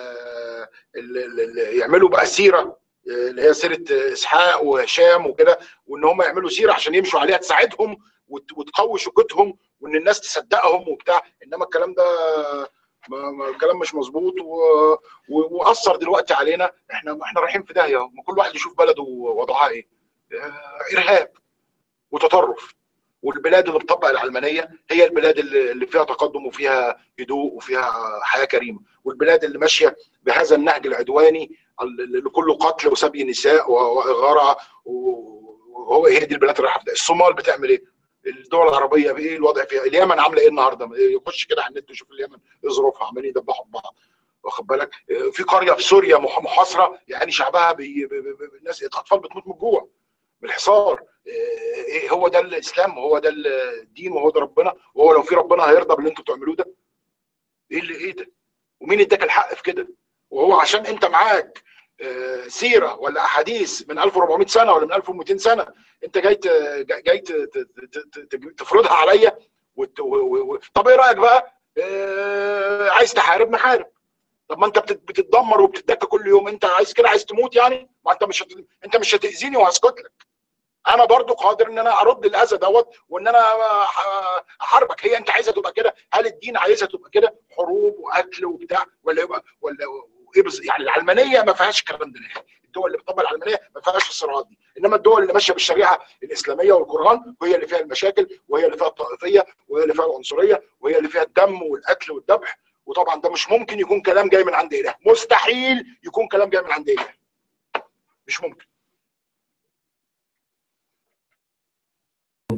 ال ال يعملوا بقى سيره اللي هي سيره اسحاق وهشام وكده وان هم يعملوا سيره عشان يمشوا عليها تساعدهم وت- وتقوي شوكتهم وان الناس تصدقهم وبتاع انما الكلام ده ما ما الكلام مش مظبوط و- و- واثر دلوقتي علينا احنا احنا رايحين في داهيه ما كل واحد يشوف بلده وضعها ايه آه، ارهاب وتطرف والبلاد اللي بتطبق العلمانيه هي البلاد اللي اللي فيها تقدم وفيها هدوء وفيها حياه كريمه والبلاد اللي ماشيه بهذا النهج العدواني اللي كله قتل وسبي نساء و- واغاره وهو هي دي البلاد اللي رايحه في ده. الصومال بتعمل ايه؟ الدول العربيه بايه الوضع فيها؟ اليمن عامله ايه النهارده؟ يخش كده على النت يشوف اليمن ايه ظروفها عمالين يدبحوا في بعض واخد بالك؟ في قريه في سوريا مح- محاصره يعني شعبها بي... بي... بي... بي... الناس الاطفال بتموت من الجوع من الحصار ايه هو ده الاسلام وهو ده الدين وهو ده ربنا وهو لو في ربنا هيرضى باللي انتوا بتعملوه ده ايه اللي ايه ده ومين اداك الحق في كده وهو عشان انت معاك آه، سيره ولا احاديث من 1400 سنه ولا من 1200 سنه انت جاي ت- جاي ت- ت- ت- ت- تفرضها عليا وت- و- و- و- طب ايه رايك بقى آه، عايز تحارب نحارب طب ما انت بتت- بتتدمر وبتتدك كل يوم انت عايز كده عايز تموت يعني ما انت مش هت... انت مش هتاذيني وهسكت لك انا برضو قادر ان انا ارد الاذى دوت وان انا أح- احاربك هي انت عايزها تبقى كده هل الدين عايزها تبقى كده حروب وقتل وبتاع ولا يبقى ولا ايه بز- يعني العلمانيه ما فيهاش الكلام ده نهائي الدول اللي بتطبق العلمانيه ما فيهاش الصراعات دي انما الدول اللي ماشيه بالشريعه الاسلاميه والقران وهي اللي فيها المشاكل وهي اللي فيها الطائفيه وهي اللي فيها العنصريه وهي اللي فيها الدم والقتل والذبح وطبعا ده مش ممكن يكون كلام جاي من عند اله مستحيل يكون كلام جاي من عند اله مش ممكن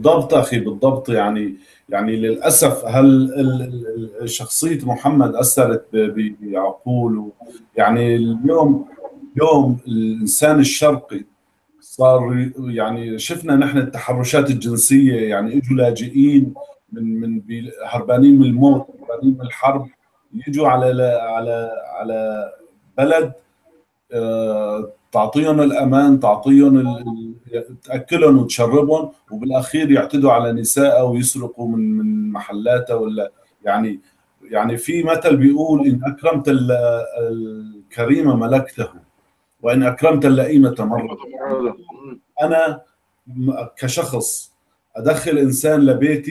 بالضبط اخي بالضبط يعني يعني للاسف هل شخصيه محمد اثرت بعقول يعني اليوم اليوم الانسان الشرقي صار يعني شفنا نحن التحرشات الجنسيه يعني اجوا لاجئين من من هربانين من الموت هربانين من الحرب يجوا على على على بلد آه، تعطيهم الامان تعطيهم تاكلهم وتشربهم وبالاخير يعتدوا على نساء ويسرقوا من من محلاتها ولا يعني يعني في مثل بيقول ان اكرمت الكريم ملكته وان اكرمت اللئيم تمرد انا كشخص ادخل انسان لبيتي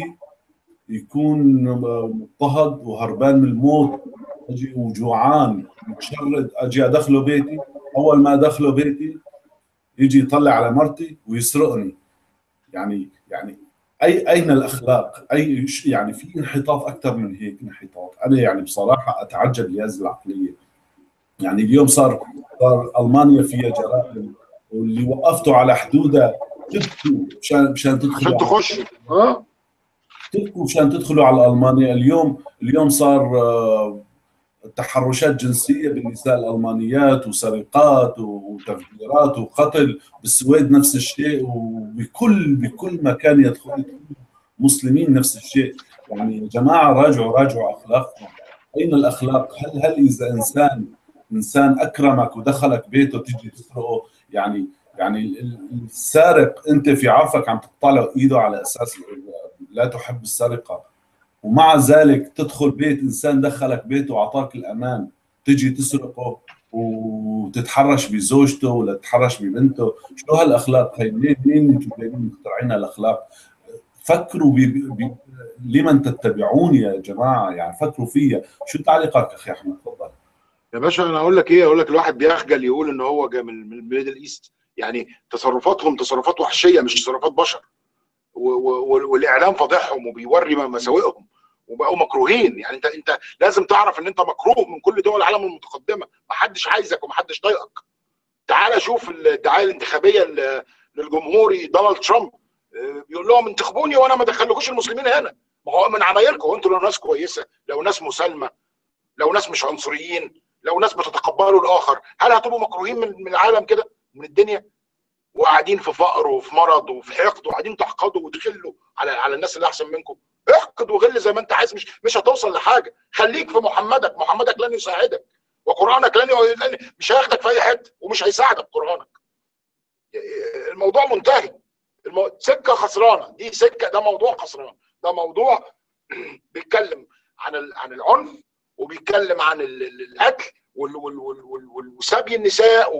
يكون مضطهد وهربان من الموت اجي وجوعان متشرد اجي ادخله بيتي اول ما ادخله بيتي يجي يطلع على مرتي ويسرقني يعني يعني اي اين الاخلاق؟ اي يعني في انحطاط اكثر من هيك انحطاط، انا يعني بصراحه اتعجب لهذه العقليه. يعني اليوم صار صار المانيا فيها جرائم واللي وقفته على حدودها تبكوا مشان مشان تدخلوا عشان تخش اه تبكوا مشان تدخلوا على المانيا اليوم اليوم صار آه، تحرشات جنسيه بالنساء الالمانيات وسرقات وتفجيرات وقتل بالسويد نفس الشيء وبكل بكل مكان يدخل مسلمين نفس الشيء يعني يا جماعه راجعوا راجعوا اخلاقكم اين الاخلاق؟ هل هل اذا انسان انسان اكرمك ودخلك بيته تيجي تسرقه يعني يعني السارق انت في عرفك عم تقطع له ايده على اساس لا تحب السرقه ومع ذلك تدخل بيت انسان دخلك بيته واعطاك الامان تجي تسرقه وتتحرش بزوجته ولا تتحرش ببنته شو هالاخلاق هي منين منين انتم جايين مخترعين هالاخلاق فكروا بي بي لمن تتبعون يا جماعه يعني فكروا فيها شو تعليقك اخي احمد تفضل يا باشا انا اقول لك ايه اقول لك الواحد بيخجل يقول ان هو جاي من الميدل ايست يعني تصرفاتهم تصرفات وحشيه مش تصرفات بشر والاعلام فاضحهم وبيوري مساوئهم وبقوا مكروهين يعني انت انت لازم تعرف ان انت مكروه من كل دول العالم المتقدمه ما حدش عايزك وما حدش طايقك تعال شوف الدعايه الانتخابيه للجمهوري دونالد ترامب آه، بيقول لهم انتخبوني وانا ما ادخلكوش المسلمين هنا ما هو من عمايلكم انتوا لو ناس كويسه لو ناس مسالمه لو ناس مش عنصريين لو ناس بتتقبلوا الاخر هل هتبقوا مكروهين من العالم كده من الدنيا وقاعدين في فقر وفي مرض وفي حقد وقاعدين تحقدوا وتخلوا على على الناس اللي احسن منكم احقد وغل زي ما انت عايز مش مش هتوصل لحاجه خليك في محمدك محمدك لن يساعدك وقرانك لن مش هياخدك في اي حته ومش هيساعدك قرانك الموضوع منتهي المو... سكه خسرانه دي سكه ده موضوع خسران ده موضوع بيتكلم عن عن العنف وبيتكلم عن القتل وسبي النساء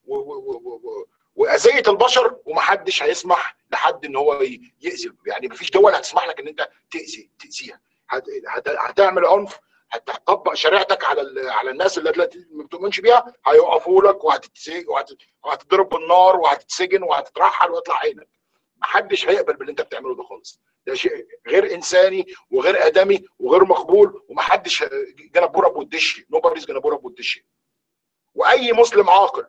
واذيه البشر ومحدش هيسمح لحد ان هو ياذي يعني مفيش دول هتسمح لك ان انت تاذي تاذيها هتعمل عنف هتطبق شريعتك على على الناس اللي ما بتؤمنش بيها هيقفوا لك وهتتضرب بالنار وهتتسجن وهتترحل ويطلع عينك محدش هيقبل باللي انت بتعمله ده خالص ده شيء غير انساني وغير ادمي وغير مقبول ومحدش جنبوره بودشي نوبريز جنبوره بودشي واي مسلم عاقل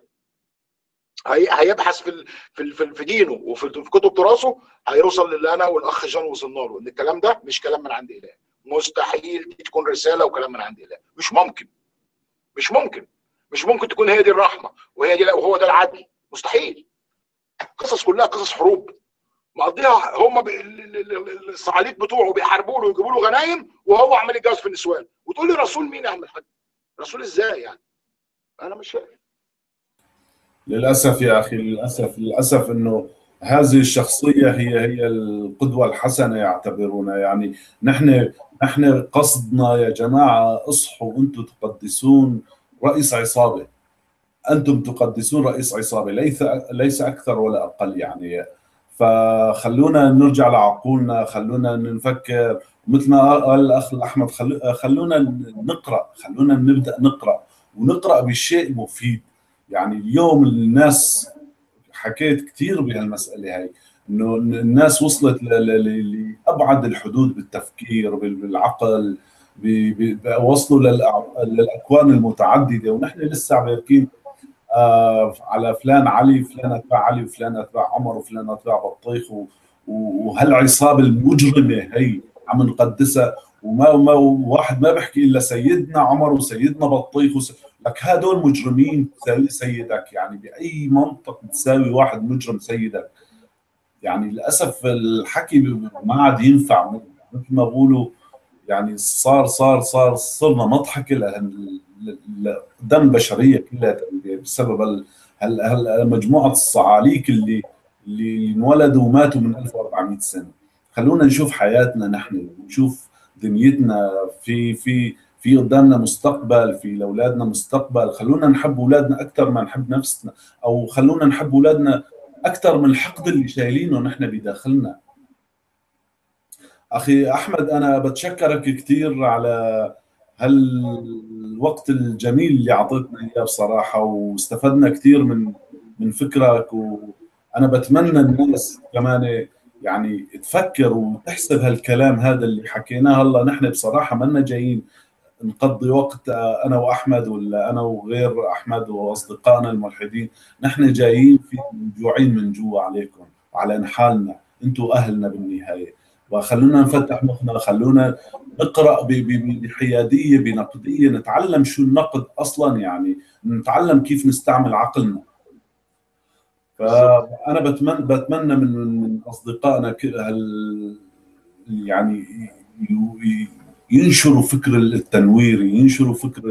هيبحث في في في دينه وفي كتب تراثه هيوصل للي انا والاخ جان وصلنا له ان الكلام ده مش كلام من عند اله مستحيل دي تكون رساله وكلام من عند اله مش ممكن مش ممكن مش ممكن تكون هي دي الرحمه وهي دي وهو ده العدل مستحيل قصص كلها قصص حروب مقضيها هم الصعاليك بتوعه بيحاربوا له ويجيبوا له غنايم وهو عمال يتجوز في النسوان وتقول لي رسول مين يا عم الحاج؟ رسول ازاي يعني؟ انا مش فاهم للاسف يا اخي للاسف للاسف انه هذه الشخصيه هي هي القدوه الحسنه يعتبرونها يعني نحن نحن قصدنا يا جماعه اصحوا انتم تقدسون رئيس عصابه انتم تقدسون رئيس عصابه ليس ليس اكثر ولا اقل يعني فخلونا نرجع لعقولنا خلونا نفكر مثل ما قال الاخ احمد خلونا نقرا خلونا نبدا نقرا ونقرا بشيء مفيد يعني اليوم الناس حكيت كثير بهالمساله هاي انه الناس وصلت لابعد الحدود بالتفكير بالعقل وصلوا للاكوان المتعدده ونحن لسه عم آه على فلان علي فلان اتباع علي وفلان اتباع عمر وفلان اتباع بطيخ وهالعصابه المجرمه هي عم نقدسها وما ما واحد ما بحكي الا سيدنا عمر وسيدنا بطيخ وس... لك هدول مجرمين تساوي سيدك يعني باي منطق تساوي واحد مجرم سيدك يعني للاسف الحكي ما عاد ينفع مثل ما بقولوا يعني صار صار صار صرنا مضحك قدام البشريه كلها بسبب مجموعه الصعاليك اللي اللي انولدوا وماتوا من 1400 سنه خلونا نشوف حياتنا نحن نشوف دنيتنا في في في قدامنا مستقبل في لاولادنا مستقبل خلونا نحب اولادنا اكثر ما نحب نفسنا او خلونا نحب اولادنا اكثر من الحقد اللي شايلينه نحن بداخلنا اخي احمد انا بتشكرك كثير على هالوقت الجميل اللي اعطيتنا اياه بصراحه واستفدنا كثير من من فكرك وانا بتمنى الناس كمان يعني تفكر وتحسب هالكلام هذا اللي حكيناه هلا نحن بصراحه منا جايين نقضي وقت انا واحمد ولا انا وغير احمد واصدقائنا الملحدين نحن جايين في جوعين من جوا عليكم على حالنا انتم اهلنا بالنهايه وخلونا نفتح مخنا خلونا نقرا بحياديه بنقديه نتعلم شو النقد اصلا يعني نتعلم كيف نستعمل عقلنا فانا بتمنى بتمنى من من اصدقائنا هال يعني ينشروا فكر التنوير ينشروا فكر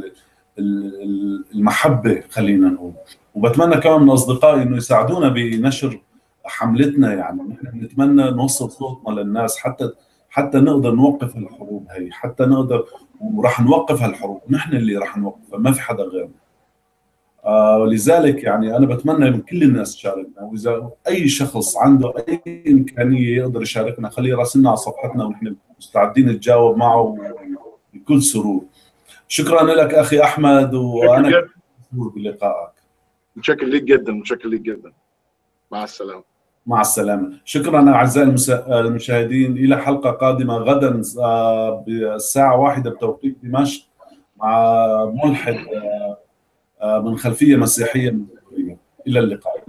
المحبه خلينا نقول وبتمنى كمان من اصدقائي انه يساعدونا بنشر حملتنا يعني نحن بنتمنى نوصل صوتنا للناس حتى حتى نقدر نوقف الحروب هي حتى نقدر وراح نوقف هالحروب نحن اللي راح نوقفها ما في حدا غيرنا آه ولذلك يعني انا بتمنى من كل الناس تشاركنا واذا اي شخص عنده اي امكانيه يقدر يشاركنا خليه يراسلنا على صفحتنا ونحن مستعدين نتجاوب معه بكل سرور شكرا لك اخي احمد وانا مسرور بلقائك متشكر لك جدا متشكر لك جدا مع السلامه مع السلامة شكرا أعزائي المشاهدين إلى حلقة قادمة غدا آه، بالساعة واحدة بتوقيت دمشق مع ملحد آه، من خلفيه مسيحيه من الى اللقاء